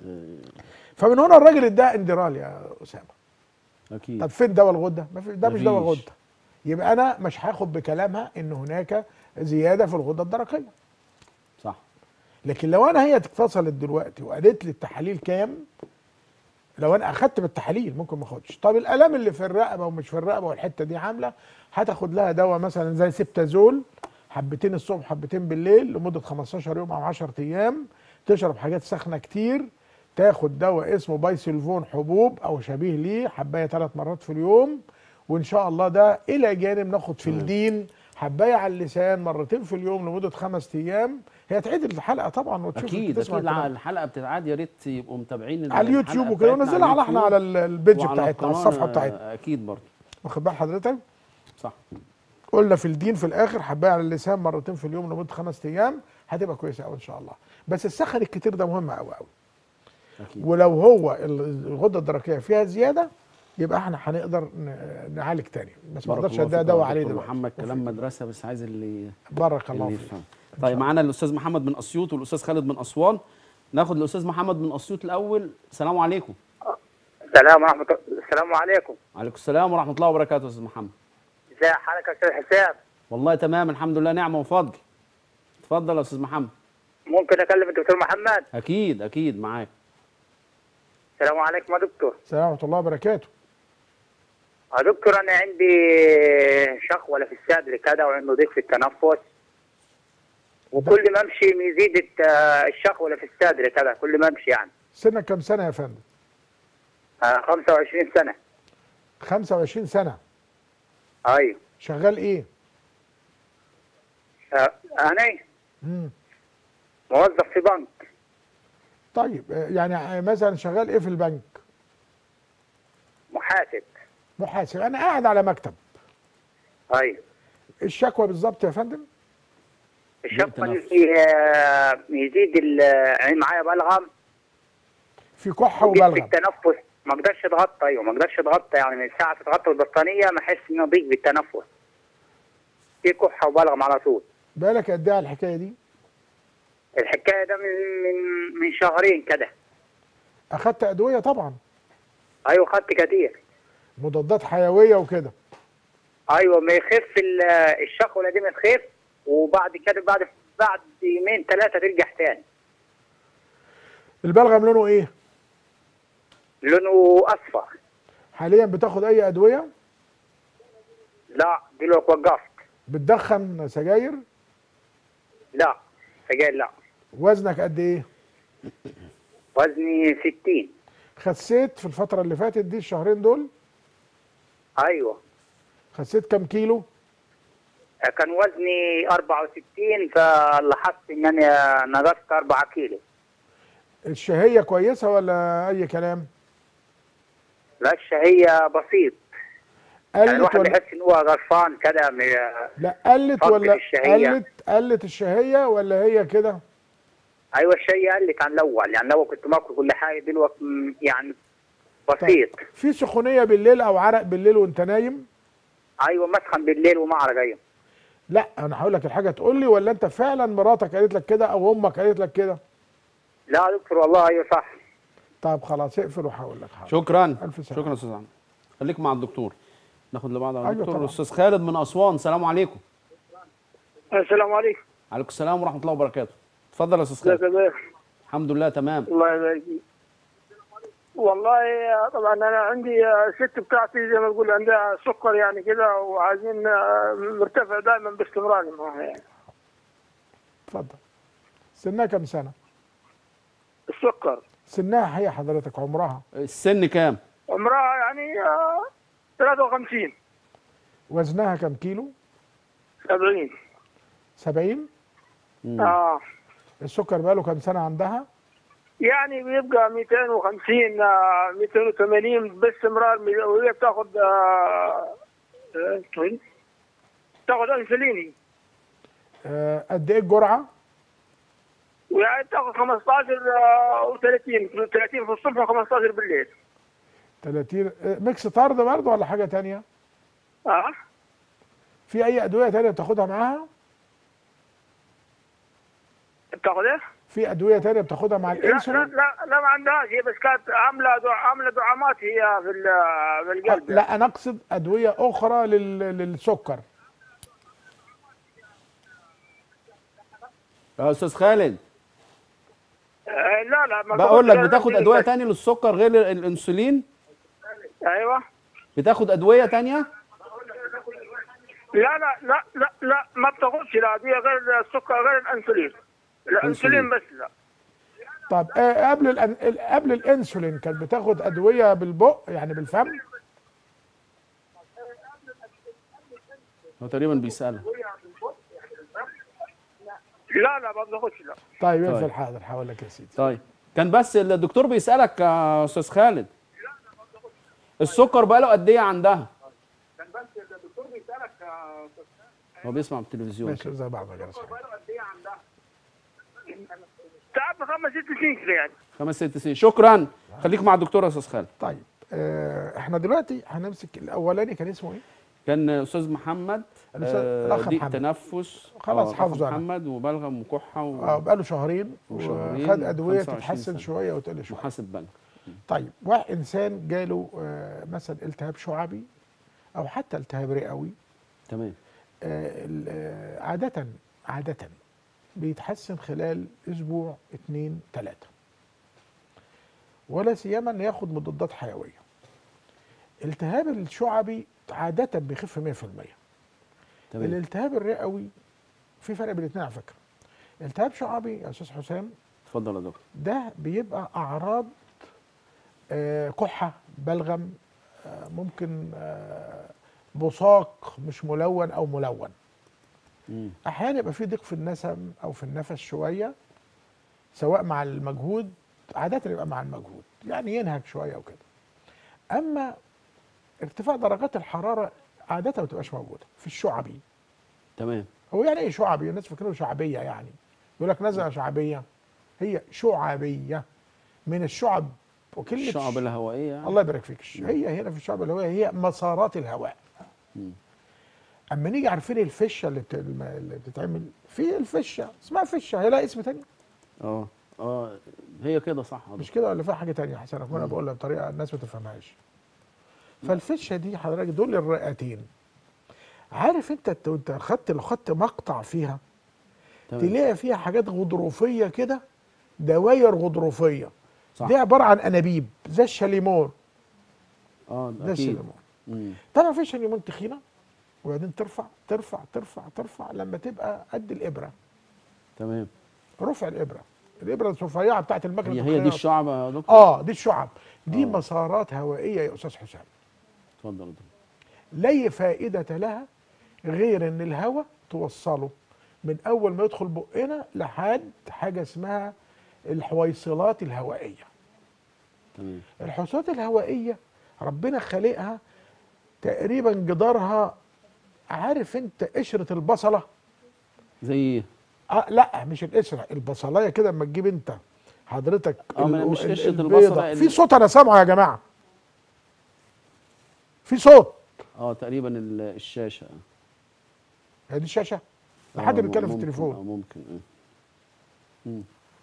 فمن هنا الراجل اداه اندرال يا اسامه اكيد طب فين دواء الغده؟ ما في ده مش دواء مفيش. غده. يبقى انا مش هاخد بكلامها ان هناك زياده في الغده الدرقيه. صح لكن لو انا هي اتصلت دلوقتي وقالت لي التحاليل كام لو انا اخدت بالتحاليل ممكن ما اخدش طب الالام اللي في الرقبه ومش في الرقبه والحته دي عامله هتاخد لها دواء مثلا زي سيبتازول حبتين الصبح حبتين بالليل لمده 15 يوم او 10 ايام تشرب حاجات ساخنه كتير تاخد دواء اسمه بايسلفون حبوب او شبيه ليه حبايه ثلاث مرات في اليوم وان شاء الله ده الى جانب ناخد في الدين حبايه على اللسان مرتين في اليوم لمده خمس ايام هي تعيد الحلقه طبعا وتشوف اكيد تسمع اكيد الكلام. الحلقه بتتعاد يا ريت يبقوا متابعين على اليوتيوب وكده ونزلها على احنا على ال- البيج بتاعتنا على القناة، الصفحه بتاعتنا اكيد برضه واخد بال حضرتك صح قلنا في الدين في الاخر حبايه على اللسان مرتين في اليوم لمده خمس ايام هتبقى كويسه قوي ان شاء الله بس السخن الكتير ده مهم قوي قوي اكيد ولو هو ال- الغده الدرقيه فيها زياده يبقى احنا هنقدر ن- نعالج تاني بس ما بارك اقدرش الله اديها فيك يا دواء عليه دكتور دلوقتي محمد كلام مدرسه بس عايز اللي بارك الله اللي فيك يفهم طيب معانا الاستاذ محمد من اسيوط والاستاذ خالد من اسوان ناخد الاستاذ محمد من اسيوط الاول السلام عليكم السلام ورحمة السلام عليكم وعليكم السلام ورحمه الله وبركاته يا استاذ محمد ازي حالك يا استاذ حسام والله تمام الحمد لله نعمه وفضل اتفضل يا استاذ محمد ممكن اكلم الدكتور محمد اكيد اكيد معاك السلام عليكم يا دكتور السلام ورحمه الله وبركاته يا دكتور انا عندي شخوله في الصدر كده وعنده ضيق في التنفس وكل ما امشي يزيد الت- الشخوله في الصدر كده كل ما امشي يعني سنك كام سنه يا فندم آه، 25 سنه 25 سنه ايوه شغال ايه آه، انا مم. موظف في بنك طيب آه، يعني مثلا شغال ايه في البنك محاسب محاسب انا قاعد على مكتب ايوه الشكوى بالظبط يا فندم الشق تنفس. اللي آه، يزيد ال- يعني معايا بلغم في كحه وجيت في وبلغم التنفس ما اقدرش اتغطى ايوه ما اقدرش اتغطى يعني من ساعه اتغطى البطانيه ما احس انه ضيق بالتنفس في كحه وبلغم على طول بالك قد ايه على الحكايه دي الحكايه ده من من من شهرين كده اخدت ادويه طبعا ايوه خدت كتير مضادات حيويه وكده ايوه ما يخف ال- الشقوه دي ما تخف وبعد كده بعد بعد يومين ثلاثه ترجع تاني البلغم لونه ايه لونه اصفر حاليا بتاخد اي ادويه لا دلوقتي وقفت بتدخن سجاير لا سجاير لا وزنك قد ايه وزني 60 خسيت في الفتره اللي فاتت دي الشهرين دول ايوه خسيت كام كيلو كان وزني 64 فلاحظت ان انا نقصت 4 كيلو الشهيه كويسه ولا اي كلام لا الشهية بسيط يعني قلت الواحد ولا بيحس ان هو غرفان كده من- لا قلت فقد ولا الشهية. قلت قلت الشهيه ولا هي كده ايوه الشهية قلت عن الاول يعني الاول كنت باكل كل حاجه دلوقتي م- يعني بسيط في سخونيه بالليل او عرق بالليل وانت نايم ايوه مسخن بالليل ومعرق ايوه لا انا هقول لك الحاجه تقول لي ولا انت فعلا مراتك قالت لك كده او امك قالت لك كده لا يا دكتور والله ايوه صح طب خلاص اقفل وهقول لك حاضر شكرا ألف سلامة. شكرا يا استاذ عمرو خليك مع الدكتور ناخد لبعض على أيوة الدكتور طبعا. الاستاذ خالد من اسوان السلام عليكم السلام عليكم عليكم السلام ورحمه الله وبركاته اتفضل يا استاذ ازيك خالد يا بيه؟ الحمد لله تمام الله يبارك فيك والله طبعا انا عندي الست بتاعتي زي ما تقول عندها سكر يعني كده وعايزين مرتفع دائما باستمرار معاها يعني اتفضل سنها كام سنه السكر سنها هي حضرتك عمرها السن كام عمرها يعني آه، 53 وزنها كام كيلو 70 70 مم. اه السكر بقاله كام سنه عندها يعني بيبقى 250 آه، 280 باستمرار وهي بتاخد آه، آه، تاخد انسوليني آه، قد ايه الجرعه ويعني تاخد 15 آه، و30 30 في الصبح و15 بالليل 30 آه، ميكس طرد برضه ولا حاجه تانية اه في اي ادويه تانية بتاخدها معاها بتاخد ايه؟ في ادويه تانية بتاخدها مع لا لا الانسولين لا لا ما عندهاش هي بس كانت عامله دع... عامله دعامات هي في ال- في القلب لا انا اقصد ادويه اخرى لل... للسكر يا استاذ خالد آه، لا لا ما بقول لك باخدش بتاخد غير ادويه بس. تاني للسكر غير ال- الانسولين ايوه بتاخد ادويه تانية لا لا لا لا لا ما بتاخدش لا دي غير السكر غير الانسولين الانسولين بس لا طب آه، قبل الأن... ال- قبل الانسولين كانت بتاخد ادويه بالبق يعني بالفم هو تقريبا بيسالها لا لا ما بتاخدش لا طيب طيب. اقفل حاضر هقول لك يا سيدي طيب كان بس الدكتور بيسالك يا استاذ خالد السكر بقاله قد ايه عندها هو بيسمع بالتلفزيون ماشي زي بعض يا جرس تعب خمس ست سنين كده يعني خمس ست سنين شكرا خليك مع الدكتور يا استاذ خالد طيب آه احنا دلوقتي هنمسك الاولاني كان اسمه ايه؟ كان استاذ محمد الأستاذ- آه، الأخ ضيق محمد. تنفس خلاص آه، الأخ حافظه أنا. محمد وبلغم وكحه اه و- بقاله شهرين وشهرين وخد ادويه 25 تتحسن سنة. شويه وتقل شويه وحاسب بلغم طيب واحد انسان جاله آه مثلا التهاب شعبي او حتى التهاب رئوي تمام آه ال- آه، عاده عاده بيتحسن خلال اسبوع اتنين تلاته ولا سيما ان ياخد مضادات حيويه التهاب الشعبي عاده بيخف 100% تمام الالتهاب الرئوي في فرق بين الاثنين على فكره التهاب شعبي يا استاذ حسام اتفضل يا دكتور ده بيبقى اعراض آه، كحه بلغم آه، ممكن آه، بصاق مش ملون او ملون مم. احيانا يبقى في ضيق في النسم او في النفس شويه سواء مع المجهود عاده يبقى مع المجهود يعني ينهك شويه وكده اما ارتفاع درجات الحراره عاده ما بتبقاش موجوده في الشعبي تمام هو يعني ايه شعبي الناس فاكرينه شعبيه يعني يقول لك نزعه شعبيه هي شعبيه من الشعب وكلمه الشعب الهوائيه يعني. الله يبارك فيك هي هنا في الشعب الهوائي هي مسارات الهواء اما نيجي عارفين الفشه اللي, بت... اللي بتتعمل في الفشه اسمها فشه هي لها اسم تاني اه اه هي كده صح مش كده ولا فيها حاجه تانية حسن انا بقولها بطريقه الناس ما تفهمهاش فالفشه دي حضرتك دول الرئتين عارف انت وانت خدت لو خدت مقطع فيها تمام. تلاقي فيها حاجات غضروفيه كده دواير غضروفيه صح. دي عباره عن انابيب زي الشاليمون اه ده اكيد الشاليمون مم. طبعا في شاليمون تخينه وبعدين ترفع ترفع ترفع ترفع لما تبقى قد الابره تمام رفع الابره الابره الرفيعه بتاعت المكنه هي هي دي التخينة. الشعب يا دكتور اه دي الشعب دي آه. مسارات هوائيه يا استاذ حسام اتفضل يا دكتور. لا فائده لها غير ان الهواء توصله من اول ما يدخل بقنا لحد حاجه اسمها الحويصلات الهوائيه تمام الحويصلات الهوائيه ربنا خالقها تقريبا جدارها عارف انت قشره البصله زي ايه آه لا مش القشره البصلايه كده اما تجيب انت حضرتك آه، ما ال- مش ال- قشرة البيضة. البصلة في ال- صوت انا سامعه يا جماعه في صوت اه تقريبا ال- الشاشه هي دي الشاشه آه، لحد بيتكلم في ممكن- التليفون اه ممكن آه. مم.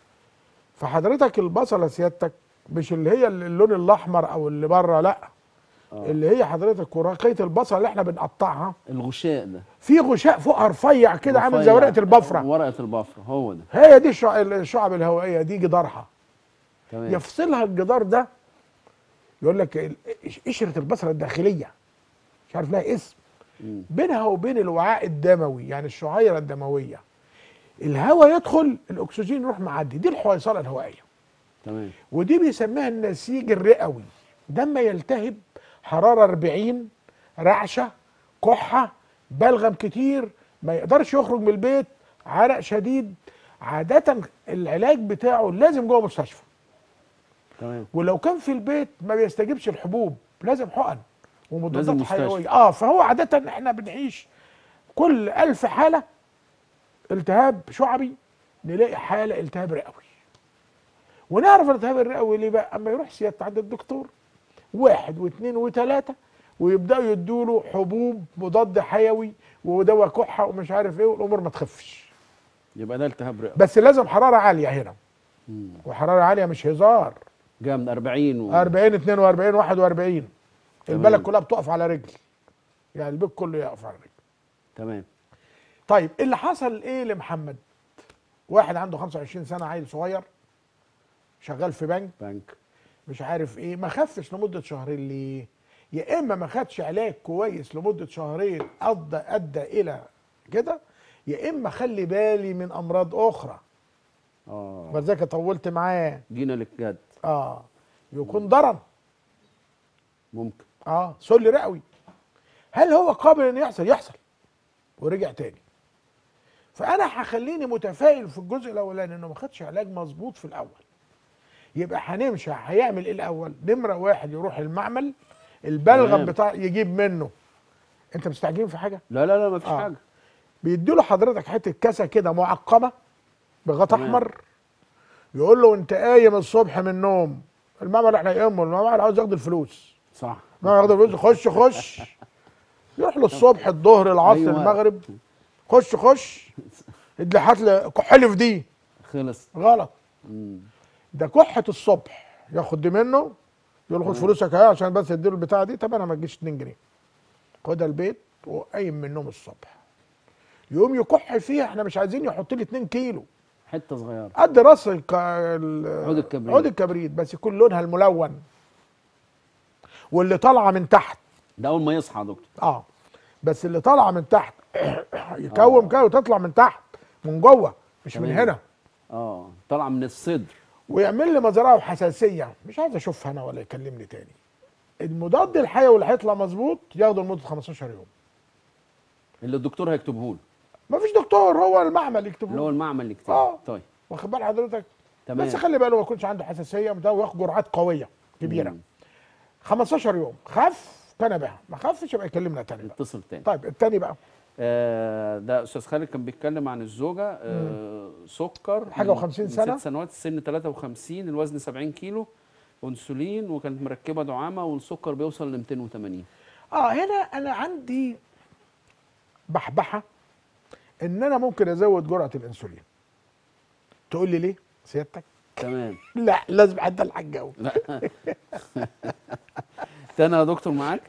فحضرتك البصله سيادتك مش اللي هي اللون الاحمر او اللي بره لا آه. اللي هي حضرتك ورقيه البصل اللي احنا بنقطعها الغشاء ده في غشاء فوقها رفيع كده عامل زي رفيع. ورقه البفره ورقه البفره هو ده هي دي الشع- الشعب الهوائيه دي جدارها تمام يفصلها الجدار ده يقول لك ال- قشره البصره الداخليه مش عارف لها اسم مم. بينها وبين الوعاء الدموي يعني الشعيره الدمويه الهواء يدخل الاكسجين يروح معدي دي الحويصله الهوائيه تمام ودي بيسميها النسيج الرئوي ده اما يلتهب حراره 40 رعشه كحه بلغم كتير ما يقدرش يخرج من البيت عرق شديد عاده العلاج بتاعه لازم جوه مستشفى تمام ولو كان في البيت ما بيستجيبش الحبوب لازم حقن لازم ومضادات مستشفى. حيويه اه فهو عاده احنا بنعيش كل ألف حاله التهاب شعبي نلاقي حاله التهاب رئوي ونعرف الالتهاب الرئوي ليه بقى اما يروح سيادة عند الدكتور واحد واثنين وثلاثه ويبداوا يدوا له حبوب مضاد حيوي ودواء كحه ومش عارف ايه والامور ما تخفش يبقى ده التهاب رئوي بس لازم حراره عاليه هنا مم. وحراره عاليه مش هزار جايه من 40 و... 40 42 41 تمام. البلد كلها بتقف على رجل يعني البيت كله يقف على رجل تمام طيب اللي حصل ايه لمحمد واحد عنده 25 سنه عيل صغير شغال في بنك بنك مش عارف ايه ما خفش لمده شهرين ليه يا اما ما خدش علاج كويس لمده شهرين ادى ادى الى كده يا اما خلي بالي من امراض اخرى اه ولذلك طولت معاه جينا للجد اه يكون ضرر ممكن اه سل رئوي هل هو قابل ان يحصل يحصل ورجع تاني فانا هخليني متفائل في الجزء الاولاني انه ما خدش علاج مظبوط في الاول يبقى هنمشي هيعمل ايه الاول نمره واحد يروح المعمل البلغم تمام. بتاع يجيب منه انت مستعجلين في حاجه لا لا لا ما فيش آه. حاجه بيدوا له حضرتك حته كاسه كده معقمه بغطا تمام. احمر يقول له انت قايم الصبح من النوم المعمل احنا يقومه المعمل عاوز ياخد الفلوس صح ما ياخد الفلوس خش خش يروح له الصبح الظهر العصر أيوة. المغرب خش خش ادي هات لي كحلي في دي خلص غلط مم. ده كحه الصبح ياخد دي منه يقول له خد تمام. فلوسك اهي عشان بس اديله البتاعه دي طب انا ما تجيش 2 جنيه خدها البيت وقايم من النوم الصبح يقوم يكح فيها احنا مش عايزين يحط لي 2 كيلو حته صغيره قد راس الك... ال- عود الكبريت. عود الكبريت بس يكون لونها الملون واللي طالعه من تحت ده اول ما يصحى يا دكتور اه بس اللي طالعه من تحت يكوم كده وتطلع من تحت من جوه مش من تمام. هنا اه طالعه من الصدر ويعمل لي مزرعه وحساسيه مش عايز اشوفها انا ولا يكلمني تاني المضاد الحيوي اللي هيطلع مظبوط ياخده لمده 15 يوم اللي الدكتور هيكتبه له مفيش دكتور هو المعمل يكتبه اللي هو له. المعمل اللي كتير آه. طيب واخد بال حضرتك تمام بس خلي باله ما يكونش عنده حساسيه وده وياخد جرعات قويه كبيره مم. 15 يوم خف كان بها ما خفش يبقى يكلمنا تاني بقى. اتصل تاني طيب التاني بقى آه، ده استاذ خالد كان بيتكلم عن الزوجه آه، سكر حاجة من- و50 من سنة؟ ست سنوات السن 53 الوزن 70 كيلو انسولين وكانت مركبه دعامه والسكر بيوصل ل 280 اه هنا انا عندي بحبحه ان انا ممكن ازود جرعه الانسولين تقول لي ليه سيادتك تمام لا لازم حد الحاج قوي لا تاني يا دكتور معاك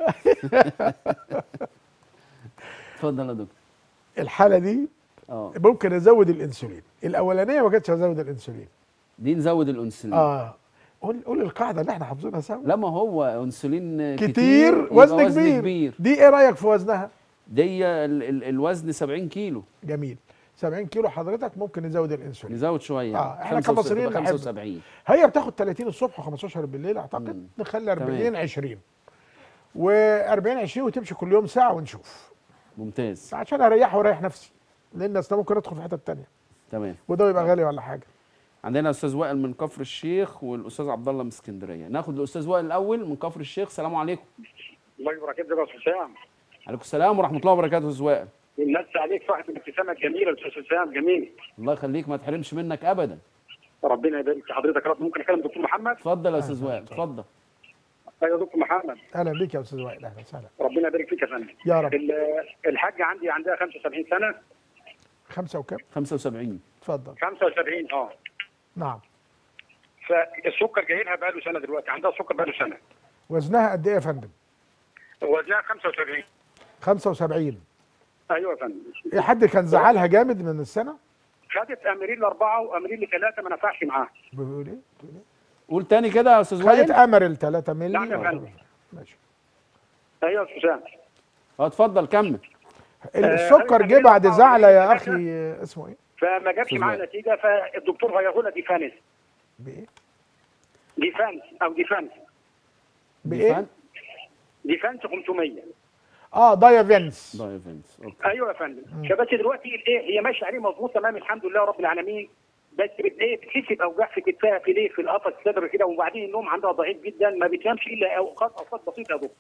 اتفضل يا دكتور الحاله دي اه ممكن ازود الانسولين الاولانيه ما كانتش هزود الانسولين دي نزود الانسولين اه قول قول القاعده اللي احنا حافظينها سوا لا ما هو انسولين كتير, كتير يبقى وزن, كبير. كبير دي ايه رايك في وزنها دي ال ال الوزن 70 كيلو جميل 70 كيلو حضرتك ممكن نزود الانسولين نزود شويه آه، إحنا 75 كمصريين نحب. 75 هي بتاخد 30 الصبح و15 بالليل اعتقد مم. نخلي 40 تمام. 20 و40 20 وتمشي كل يوم ساعه ونشوف ممتاز عشان اريح واريح نفسي لان اصل ممكن ادخل في حته تانية تمام وده يبقى غالي ولا حاجه عندنا استاذ وائل من كفر الشيخ والاستاذ عبد الله من اسكندريه ناخد الاستاذ وائل الاول من كفر الشيخ السلام عليكم الله يبارك فيك يا استاذ حسام عليكم السلام ورحمه الله وبركاته يا استاذ وائل والناس عليك صاحب الابتسامه الجميله يا استاذ حسام جميل الله يخليك ما تحرمش منك ابدا ربنا يبارك في حضرتك يا رب ممكن اكلم دكتور محمد اتفضل يا استاذ وائل اتفضل ايوه دكتور محمد اهلا بيك يا استاذ وائل اهلا وسهلا ربنا يبارك فيك يا فندم يا رب. ال- الحاجه عندي عندها 75 سنه خمسه وكم 75 اتفضل 75 اه نعم فالسكر جاي لها بقاله سنه دلوقتي عندها سكر بقاله سنه وزنها قد ايه يا فندم وزنها 75 75 ايوه يا فندم ايه حد كان زعلها جامد من السنه خدت امرين لاربعه وامرين لثلاثه ما نفعش معاها بيقول ايه بتقول ايه قول تاني كده يا استاذ خدت وائل امر 3 مللي نعم يا فندم. ماشي ايوه يا استاذ حسام اه اتفضل كمل السكر آه، جه بعد أربعة زعله يا وثلاثة. اخي آه، اسمه ايه فما جابش أستاذ معاها وائل. نتيجه فالدكتور غيره لها ديفانس بايه ديفانس او ديفانس بايه ديفانس 500 اه دايافينس دايفنس اوكي ايوه يا فندم فبس دلوقتي الايه هي ماشيه عليه مظبوط تمام الحمد لله رب العالمين بس بت- ايه بتحس باوجاع في كتفها في ليه في القفص الصدر كده وبعدين النوم عندها ضعيف جدا ما بتنامش الا اوقات اوقات بسيطه يا دكتور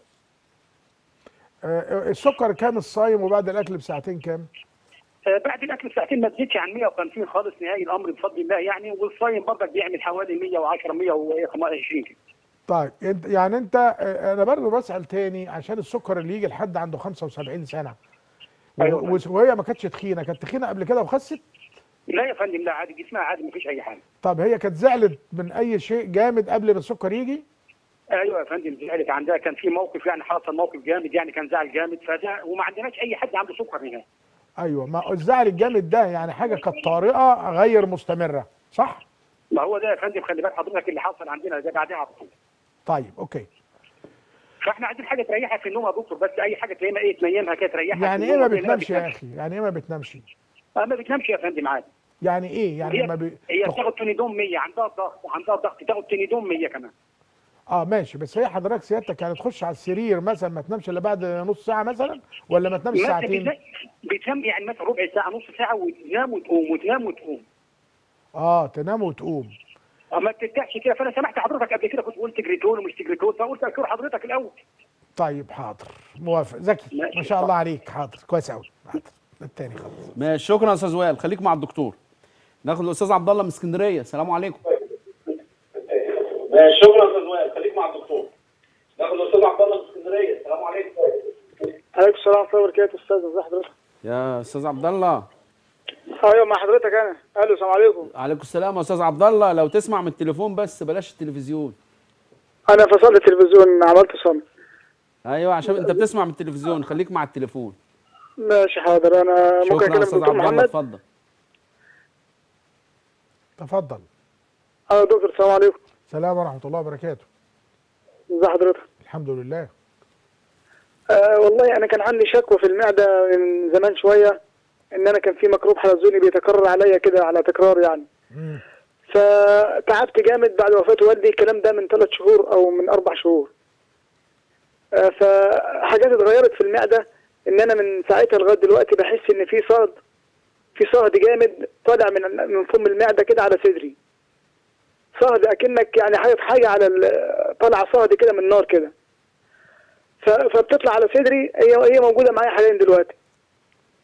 آه السكر كام الصايم وبعد الاكل بساعتين كام آه، بعد الاكل بساعتين ما تزيدش عن 150 خالص نهائي الامر بفضل الله يعني والصايم برضك بيعمل حوالي 110 120 كده طيب انت يعني انت آه، انا برضه بسال تاني عشان السكر اللي يجي لحد عنده 75 سنه و- أيوة. و- وهي ما كانتش تخينه كانت تخينه قبل كده وخست لا يا فندم لا عادي جسمها عادي ما فيش اي حاجه طب هي كانت زعلت من اي شيء جامد قبل ما السكر يجي ايوه يا فندم زعلت عندها كان في موقف يعني حصل موقف جامد يعني كان زعل جامد فده وما عندناش اي حد عنده سكر هنا ايوه ما الزعل الجامد ده يعني حاجه كانت طارئه غير مستمره صح ما هو ده يا فندم خلي بال حضرتك اللي حصل عندنا ده بعدها على طول طيب اوكي فاحنا عايزين حاجه تريحها في النوم يا دكتور بس اي حاجه تلاقيها ايه تنيمها كده تريحها يعني في ايه ما النوم. بتنامش يا بتنامش. اخي يعني ايه ما بتنامش آه، ما بتنامش يا فندم عادي يعني ايه يعني هي ما بي... هي تخ- بتاخد تونيدوم 100 عندها ضغط عندها ضغط تاخد تونيدوم 100 كمان اه ماشي بس هي حضرتك سيادتك يعني تخش على السرير مثلا ما تنامش الا بعد نص ساعه مثلا ولا ما تنامش مثلا ساعتين بتنام- بتنام يعني مثلا ربع ساعه نص ساعه وتنام وتقوم وتنام وتقوم اه تنام وتقوم ما بترتاحش كده فانا سمعت حضرتك قبل كده كنت قلت تجريتول ومش تجريتول فقلت اشكر حضرتك الاول طيب حاضر موافق ذكي ماشي. ما شاء الله عليك حاضر كويس قوي حاضر التاني خلاص ماشي شكرا يا استاذ وائل خليك مع الدكتور ناخد الاستاذ عبد الله من اسكندريه السلام عليكم شكرا استاذ وائل خليك مع الدكتور ناخد الاستاذ عبد الله من اسكندريه السلام عليكم عليكم السلام ورحمه الله وبركاته استاذ ازي حضرتك يا استاذ عبد الله ايوه مع حضرتك انا الو السلام عليكم عليكم السلام يا استاذ عبد الله لو تسمع من التليفون بس بلاش التلفزيون انا فصلت التلفزيون عملت صمت ايوه عشان انت بتسمع من التلفزيون خليك مع التليفون ماشي حاضر انا ممكن شكرا اكلم يا استاذ الدكتور عبد الله محمد اتفضل تفضل اه دكتور السلام عليكم سلام ورحمه الله وبركاته ازي حضرتك الحمد لله آه والله انا كان عندي شكوى في المعده من زمان شويه ان انا كان في ميكروب حلزوني بيتكرر عليا كده على تكرار يعني مم. فتعبت جامد بعد وفاه والدي الكلام ده من ثلاث شهور او من اربع شهور آه فحاجات اتغيرت في المعده ان انا من ساعتها لغايه دلوقتي بحس ان في صهد في صهد جامد طالع من من فم المعده كده على صدري صهد اكنك يعني حاجه حاجه على ال- طالع صهد كده من النار كده ف- فبتطلع على صدري هي هي موجوده معايا حاليا دلوقتي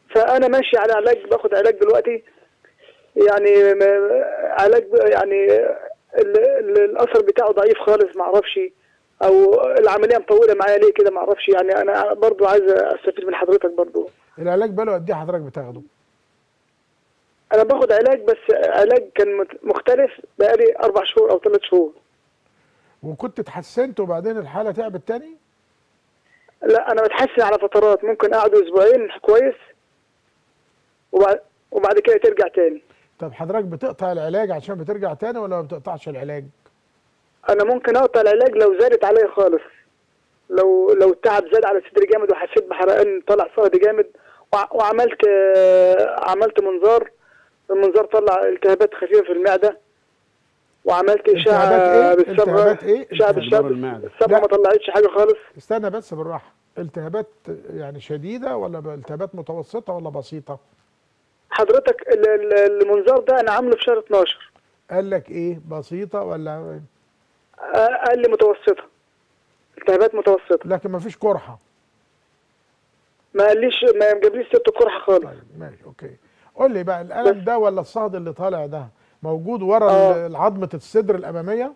فانا ماشي على علاج باخد علاج دلوقتي يعني م- علاج ب- يعني ال- ال- الاثر بتاعه ضعيف خالص ما اعرفش او العمليه مطوله معايا ليه كده ما اعرفش يعني انا برضو عايز استفيد من حضرتك برضو العلاج بقاله قد ايه حضرتك بتاخده؟ انا باخد علاج بس علاج كان مت- مختلف بقالي اربع شهور او ثلاث شهور وكنت اتحسنت وبعدين الحاله تعبت تاني؟ لا انا بتحسن على فترات ممكن اقعد اسبوعين كويس وبعد وبعد كده ترجع تاني طب حضرتك بتقطع العلاج عشان بترجع تاني ولا ما بتقطعش العلاج؟ انا ممكن اقطع العلاج لو زادت عليا خالص لو لو التعب زاد على صدري جامد وحسيت بحرقان طلع صهد جامد وع- وعملت آه، عملت منظار المنظار طلع التهابات خفيفه في المعده وعملت اشعه التهابات إيه؟ بالصبغه التهابات إيه؟ اشعه التهاب بالصبغه المعدة. الصبغه لا. ما طلعتش حاجه خالص استنى بس بالراحه التهابات يعني شديده ولا التهابات متوسطه ولا بسيطه؟ حضرتك ال- ال- المنظار ده انا عامله في شهر 12 قال لك ايه بسيطه ولا آه، قال لي متوسطه التهابات متوسطه لكن ما فيش قرحه ما قاليش ما جابليش ست قرحه خالص طيب ماشي اوكي قول لي بقى الالم ده ولا الصهد اللي طالع ده موجود ورا آه. ال- عظمه الصدر الاماميه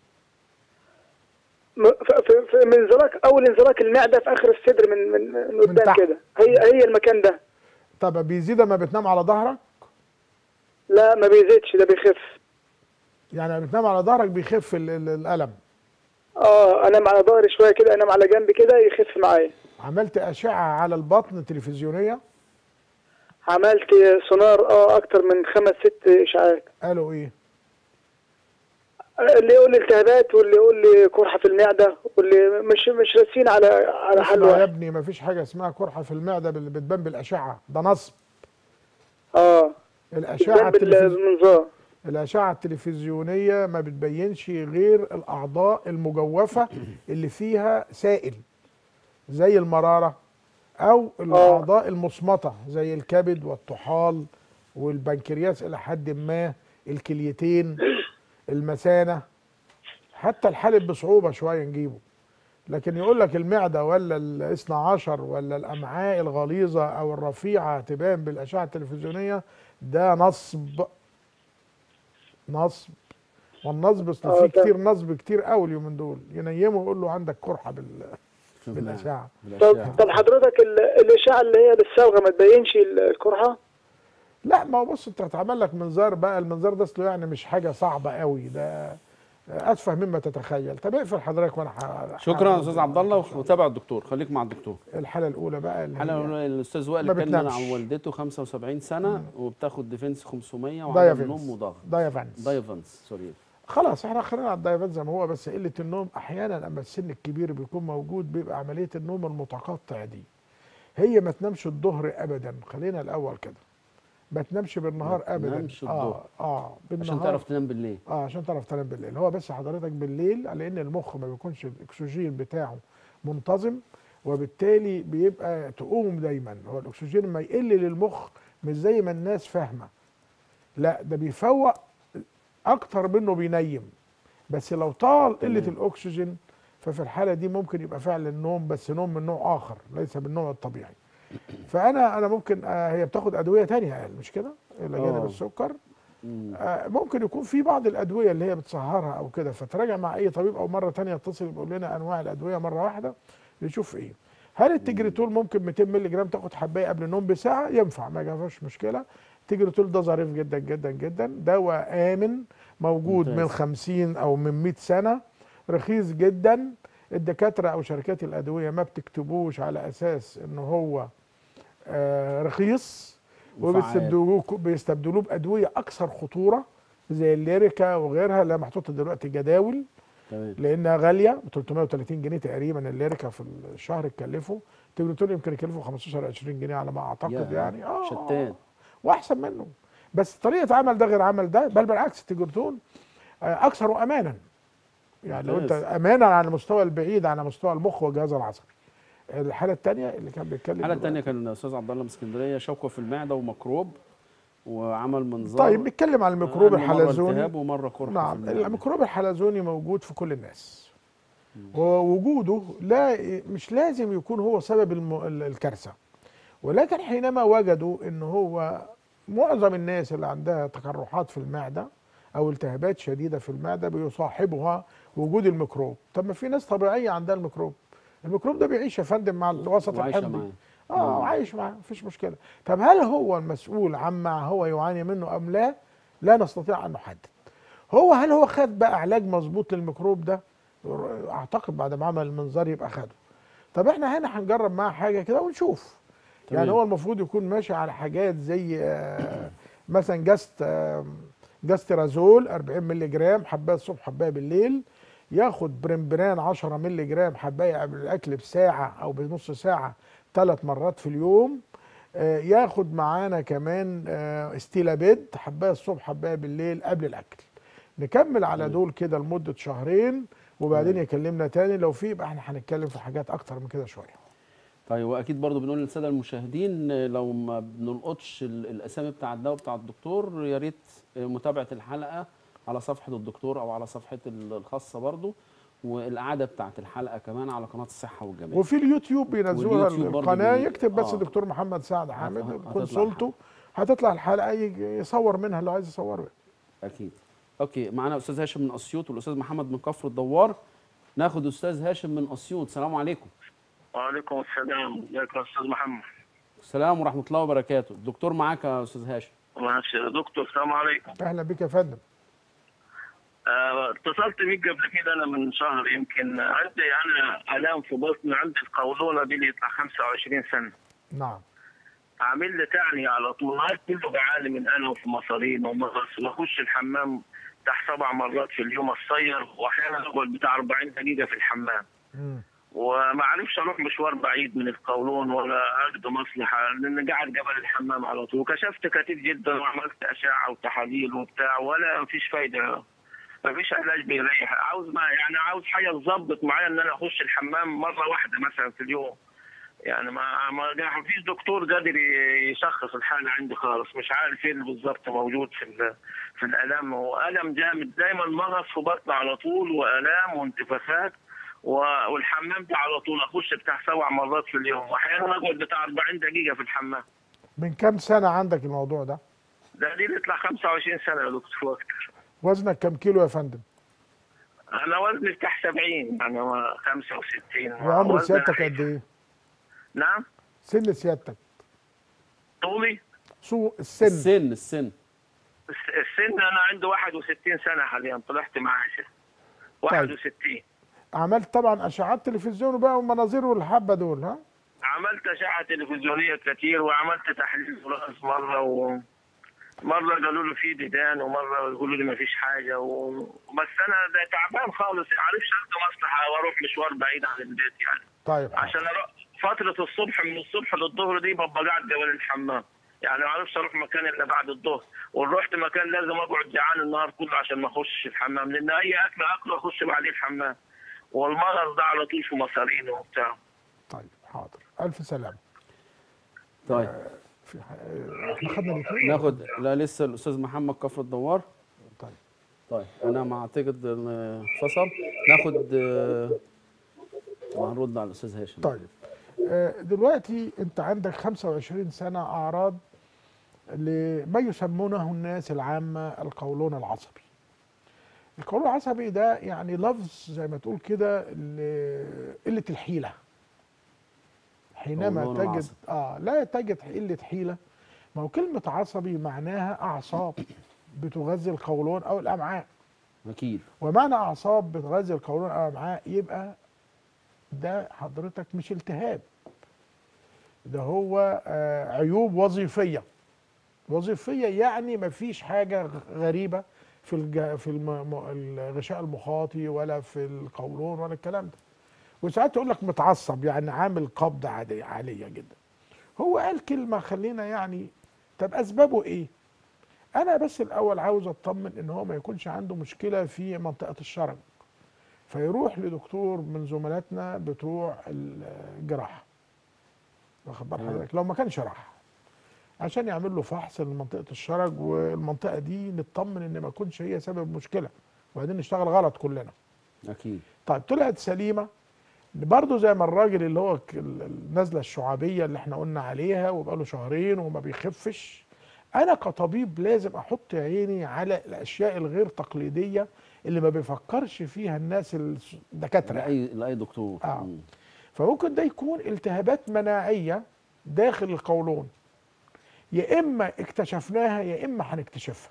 م- ف- ف- ف- من انزلاق اول انزلاق المعده في اخر الصدر من من من قدام تحت. كده هي هي المكان ده طب بيزيد لما بتنام على ظهرك لا ما بيزيدش ده بيخف يعني لما بتنام على ظهرك بيخف ال- ال- الالم اه انام على ظهري شويه كده انام على جنب كده يخف معايا عملت اشعه على البطن تلفزيونيه عملت سونار اه اكتر من خمس ست اشعاعات قالوا ايه اللي يقول لي التهابات واللي يقول لي قرحه في المعده واللي مش مش راسين على على حل اسمع يا واحد ابني ما فيش حاجه اسمها قرحه في المعده اللي بتبان بالاشعه ده نصب اه الاشعه جنب التلفزيونيه المنظار الأشعة التلفزيونية ما بتبينش غير الأعضاء المجوفة اللي فيها سائل زي المرارة أو الأعضاء المصمتة زي الكبد والطحال والبنكرياس إلى حد ما الكليتين المثانة حتى الحالب بصعوبة شوية نجيبه لكن يقول لك المعدة ولا الاثنى عشر ولا الأمعاء الغليظة أو الرفيعة تبان بالأشعة التلفزيونية ده نصب نصب والنصب اصل آه، في ده- كتير نصب كتير قوي اليومين دول ينيمه ويقول له عندك قرحه بال... بالاشعه طب طب حضرتك ال- الاشعه اللي هي بالصبغه ما تبينش ال- القرحه لا ما هو بص انت هتعمل لك منظار بقى المنظار ده اصله يعني مش حاجه صعبه قوي ده اتفه مما تتخيل طب اقفل حضرتك وانا ح- شكرا يا ح- استاذ عبد الله وتابع الدكتور خليك مع الدكتور الحاله الاولى بقى اللي الحاله هي الأولى الاستاذ وائل ما اتكلم بتنامش. عن والدته 75 سنه وبتاخد ديفنس 500 وعدم دايفنس. نوم وضغط دايفنس. دايفنس سوري خلاص احنا خلينا على الدايفات زي ما هو بس قله النوم احيانا اما السن الكبير بيكون موجود بيبقى عمليه النوم المتقطع دي هي ما تنامش الظهر ابدا خلينا الاول كده ما تنامش بالنهار ما ابدا تنامش اه الظهر. اه بالنهار عشان تعرف تنام بالليل اه عشان تعرف تنام بالليل هو بس حضرتك بالليل لان المخ ما بيكونش الاكسجين بتاعه منتظم وبالتالي بيبقى تقوم دايما هو الاكسجين ما يقل للمخ مش زي ما الناس فاهمه لا ده بيفوق اكتر منه بينيم بس لو طال قله تمام. الاكسجين ففي الحاله دي ممكن يبقى فعلا النوم بس نوم من نوع اخر ليس بالنوع الطبيعي فانا انا ممكن آه هي بتاخد ادويه تانية قال مش كده الى جانب آه. السكر مم. آه، ممكن يكون في بعض الادويه اللي هي بتسهرها او كده فتراجع مع اي طبيب او مره تانية يتصل يقول لنا انواع الادويه مره واحده نشوف ايه هل التجريتول ممكن 200 مللي جرام تاخد حبايه قبل النوم بساعه ينفع ما فيش مشكله التجريتول ده ظريف جدا جدا جدا دواء امن موجود ممتاز. من 50 او من 100 سنه رخيص جدا الدكاتره او شركات الادويه ما بتكتبوش على اساس ان هو آه رخيص وفعال. وبيستبدلوه بيستبدلوه بادويه اكثر خطوره زي الليريكا وغيرها اللي محطوطه دلوقتي جداول تمام لانها غاليه ب 330 جنيه تقريبا الليريكا في الشهر تكلفه التجريتول يمكن يكلفه 15 20 جنيه على ما اعتقد يا يعني اه شتان واحسن منه بس طريقه عمل ده غير عمل ده بل بالعكس التجريتول آه، اكثر امانا يعني لو انت ممتاز. امانا على المستوى البعيد على مستوى المخ والجهاز العصبي الحاله الثانيه اللي كان بيتكلم الحاله دلوقتي. الثانيه كان الاستاذ عبد الله من اسكندريه شوكه في المعده وميكروب وعمل منظار طيب نتكلم عن الميكروب يعني مرة الحلزوني التهاب ومره قرحه في نعم المعدة. الميكروب الحلزوني موجود في كل الناس ووجوده لا مش لازم يكون هو سبب الم- ال- الكارثه ولكن حينما وجدوا ان هو معظم الناس اللي عندها تقرحات في المعده او التهابات شديده في المعده بيصاحبها وجود الميكروب طب ما في ناس طبيعيه عندها الميكروب الميكروب ده بيعيش يا فندم مع الوسط وعايشة الحمضي معاه. اه عايش معاه مفيش مشكله طب هل هو المسؤول عما هو يعاني منه ام لا لا نستطيع ان نحدد هو هل هو خد بقى علاج مظبوط للميكروب ده اعتقد بعد ما عمل المنظار يبقى خده طب احنا هنا هنجرب معاه حاجه كده ونشوف تمام. يعني هو المفروض يكون ماشي على حاجات زي آه، مثلا جاست آه، جاسترازول 40 مللي جرام حبايه الصبح حبايه بالليل ياخد برمبران 10 مللي جرام حبايه قبل الاكل بساعه او بنص ساعه ثلاث مرات في اليوم آه، ياخد معانا كمان آه، استيلابيد حبايه الصبح حبايه بالليل قبل الاكل نكمل على دول كده لمده شهرين وبعدين يكلمنا تاني لو في يبقى احنا هنتكلم في حاجات اكتر من كده شويه طيب واكيد برضو بنقول للساده المشاهدين آه، لو ما بنلقطش ال- الاسامي بتاع الدواء بتاع الدكتور يا ريت آه، متابعه الحلقه على صفحه الدكتور او على صفحه ال- الخاصه برضو والاعاده بتاعت الحلقه كمان على قناه الصحه والجمال وفي اليوتيوب بينزلوها واليوتيوب برضو القناه بي- يكتب بس آه. دكتور محمد سعد حامد هتطلع كونسولته هتطلع الحلقه يجي يصور منها اللي عايز يصوره اكيد اوكي معانا استاذ هاشم من اسيوط والاستاذ محمد من كفر الدوار ناخد استاذ هاشم من اسيوط السلام عليكم وعليكم السلام ازيك يا استاذ محمد السلام ورحمه الله وبركاته الدكتور معاك يا استاذ هاشم ماشي يا دكتور السلام عليكم اهلا بك يا فندم آه، اتصلت بيك قبل كده انا من شهر يمكن عندي انا الام في بطني عندي القولونه دي اللي يطلع 25 سنه نعم عامل لي تعني على طول نهار كله بعاني من الم في مصارين ومغص بخش الحمام تحت سبع مرات في اليوم الصير واحيانا اقعد بتاع 40 دقيقه في الحمام مم. وما عرفش اروح مشوار بعيد من القولون ولا اقضي مصلحه لان قاعد جبل الحمام على طول وكشفت كتير جدا وعملت اشعه وتحاليل وبتاع ولا مفيش فايده مفيش علاج بيريح عاوز ما يعني عاوز حاجه تظبط معايا ان انا اخش الحمام مره واحده مثلا في اليوم يعني ما ما ما فيش دكتور قادر ي- يشخص الحاله عندي خالص مش عارف ايه اللي بالظبط موجود في ال- في الالم والم جامد دايما مغص في بطني على طول والام وانتفاخات و- والحمام ده على طول اخش بتاع سبع مرات في اليوم واحيانا اقعد بتاع 40 دقيقه في الحمام من كام سنه عندك الموضوع ده ده دي بيطلع 25 سنه يا دكتور اكتر وزنك كام كيلو يا فندم انا وزني بتاع 70 يعني هو 65 وعمر وزن سيادتك خفيف. قد ايه نعم سن سيادتك طولي سو السن السن السن الس- السن انا عندي 61 سنه حاليا طلعت معاش 61 عملت طبعا اشعات تلفزيون بقى ومناظير والحبه دول ها عملت اشعه تلفزيونيه كتير وعملت تحليل راس مره و مره قالوا له في ديدان ومره يقولوا لي ما فيش حاجه و... بس انا ده تعبان خالص ما عارفش اخد مصلحه واروح مشوار بعيد عن البيت يعني طيب عشان اروح فتره الصبح من الصبح للظهر دي ببقى قاعد جوال الحمام يعني ما اعرفش اروح مكان الا بعد الظهر ورحت مكان لازم اقعد جعان النهار كله عشان ما اخش الحمام لان اي اكل اكله اخش بعديه الحمام والمرض ده على طول في مصارينه وبتاع طيب حاضر الف سلامه طيب في ح- احنا خدنا الاثنين ناخد لا لسه الاستاذ محمد كفر الدوار طيب طيب انا ما اعتقد ان فصل ناخد آه، وهنرد على الاستاذ هاشم طيب آه، دلوقتي انت عندك 25 سنه اعراض لما يسمونه الناس العامه القولون العصبي القولون العصبي ده يعني لفظ زي ما تقول كده ل- قله الحيله حينما قولون تجد العصبي. اه لا تجد قله حيله ما هو كلمه عصبي معناها اعصاب بتغذي القولون او الامعاء اكيد ومعنى اعصاب بتغذي القولون او الامعاء يبقى ده حضرتك مش التهاب ده هو آه، عيوب وظيفيه وظيفيه يعني مفيش حاجه غ- غريبه في الج... في الم... م- الغشاء المخاطي ولا في القولون ولا الكلام ده وساعات تقول لك متعصب يعني عامل قبضه عاديه عاليه جدا هو قال كلمه خلينا يعني طب اسبابه ايه انا بس الاول عاوز اطمن ان هو ما يكونش عنده مشكله في منطقه الشرج فيروح لدكتور من زملاتنا بتوع الجراحه واخد بال تمام. حضرتك لو ما كانش راح عشان يعمل له فحص لمنطقه الشرج والمنطقه دي نطمن ان ما تكونش هي سبب مشكله وبعدين نشتغل غلط كلنا اكيد طيب طلعت سليمه برضه زي ما الراجل اللي هو ك- ال- النزله الشعابيه اللي احنا قلنا عليها وبقاله شهرين وما بيخفش انا كطبيب لازم احط عيني على الاشياء الغير تقليديه اللي ما بيفكرش فيها الناس الس- الدكاتره لاي لاي دكتور آه. مم. فممكن ده يكون التهابات مناعيه داخل القولون يا اما اكتشفناها يا اما هنكتشفها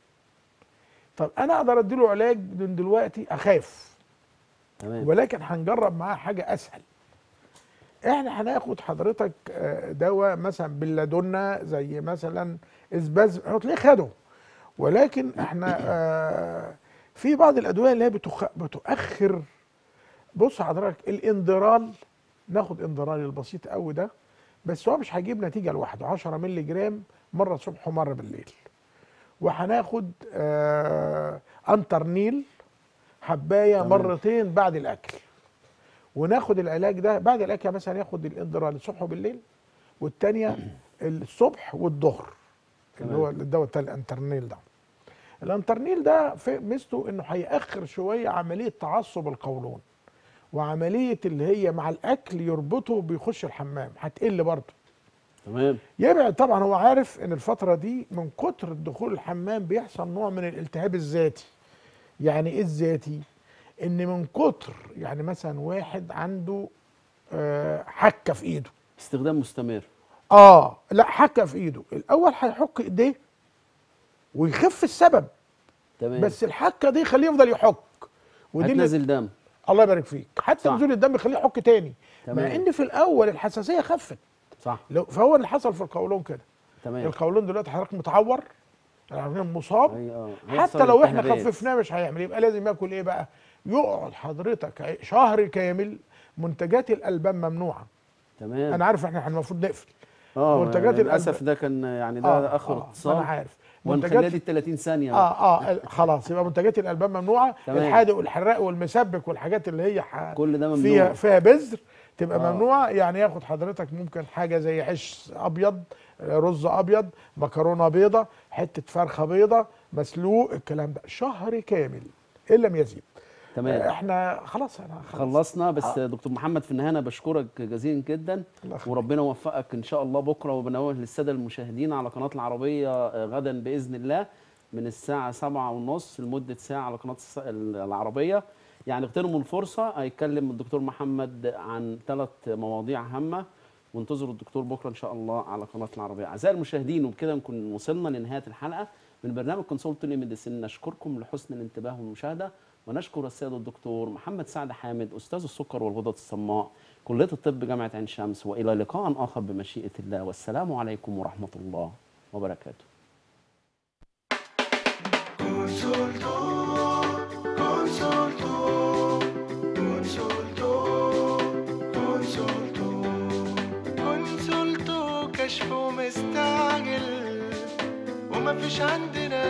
طب انا اقدر اديله علاج من دلوقتي اخاف تمام ولكن هنجرب معاه حاجه اسهل احنا هناخد حضرتك آه، دواء مثلا بلادونا زي مثلا اسباز هتلاقيه خده ولكن احنا آه، في بعض الادويه اللي هي بتخ... بتؤخر بص حضرتك الاندرال ناخد اندرال البسيط قوي ده بس هو مش هيجيب نتيجه لوحده 10 مللي جرام مره الصبح ومره بالليل وهناخد آه انترنيل حبايه تمام. مرتين بعد الاكل وناخد العلاج ده بعد الاكل مثلا ياخد الاندرال الصبح وبالليل والتانيه الصبح والظهر اللي تمام. هو الدواء بتاع الانترنيل ده الانترنيل ده في ميزته انه هيأخر شويه عمليه تعصب القولون وعمليه اللي هي مع الاكل يربطه بيخش الحمام هتقل برضه تمام يبعد طبعا هو عارف ان الفتره دي من كتر الدخول الحمام بيحصل نوع من الالتهاب الذاتي يعني ايه الذاتي ان من كتر يعني مثلا واحد عنده آه، حكه في ايده استخدام مستمر اه لا حكه في ايده الاول هيحك ايديه ويخف السبب تمام بس الحكه دي خليه يفضل يحك ودي اللي هتنزل دم الله يبارك فيك حتى صح. نزول الدم يخليه يحك تاني مع تمام. ان في الاول الحساسيه خفت صح لو فهو اللي حصل في القولون كده تمام القولون دلوقتي حضرتك متعور يعني مصاب هي- آه. حتى هيحصل لو احنا التهابات. خففناه مش هيعمل يبقى لازم ياكل ايه بقى يقعد حضرتك عي- شهر كامل منتجات الالبان ممنوعه تمام انا عارف احنا المفروض نقفل اه منتجات للاسف الألب- ده كان يعني ده آه، اخر آه، اتصال انا عارف ونخليها دي 30 ثانيه بقى. اه اه خلاص يبقى منتجات الالبان ممنوعه تمام. الحادق والحراق والمسبك والحاجات اللي هي ح... كل ده ممنوع فيها فيها بذر تبقى آه. ممنوعه يعني ياخد حضرتك ممكن حاجه زي عيش ابيض رز ابيض مكرونه بيضه حته فرخه بيضه مسلوق الكلام ده شهر كامل ان لم يزيد تمام احنا خلاص انا خلاص. خلصنا بس آه. دكتور محمد في النهايه انا بشكرك جزيلا جدا الله يخليك. وربنا يوفقك ان شاء الله بكره وبنوه للساده المشاهدين على قناه العربيه آه، غدا باذن الله من الساعه سبعة ونص لمده ساعه على قناه الس- العربيه يعني اغتنموا الفرصه هيتكلم الدكتور محمد عن ثلاث مواضيع هامه وانتظروا الدكتور بكره ان شاء الله على قناه العربيه اعزائي المشاهدين وبكده نكون وصلنا لنهايه الحلقه من برنامج كونسولت ميديسين نشكركم لحسن الانتباه والمشاهده ونشكر السيد الدكتور محمد سعد حامد استاذ السكر والغدد الصماء كليه الطب جامعه عين شمس والى لقاء اخر بمشيئه الله والسلام عليكم ورحمه الله وبركاته Consulto, consulto, consulto, consulto, consulto كشف ومستعجل وما فيش عندنا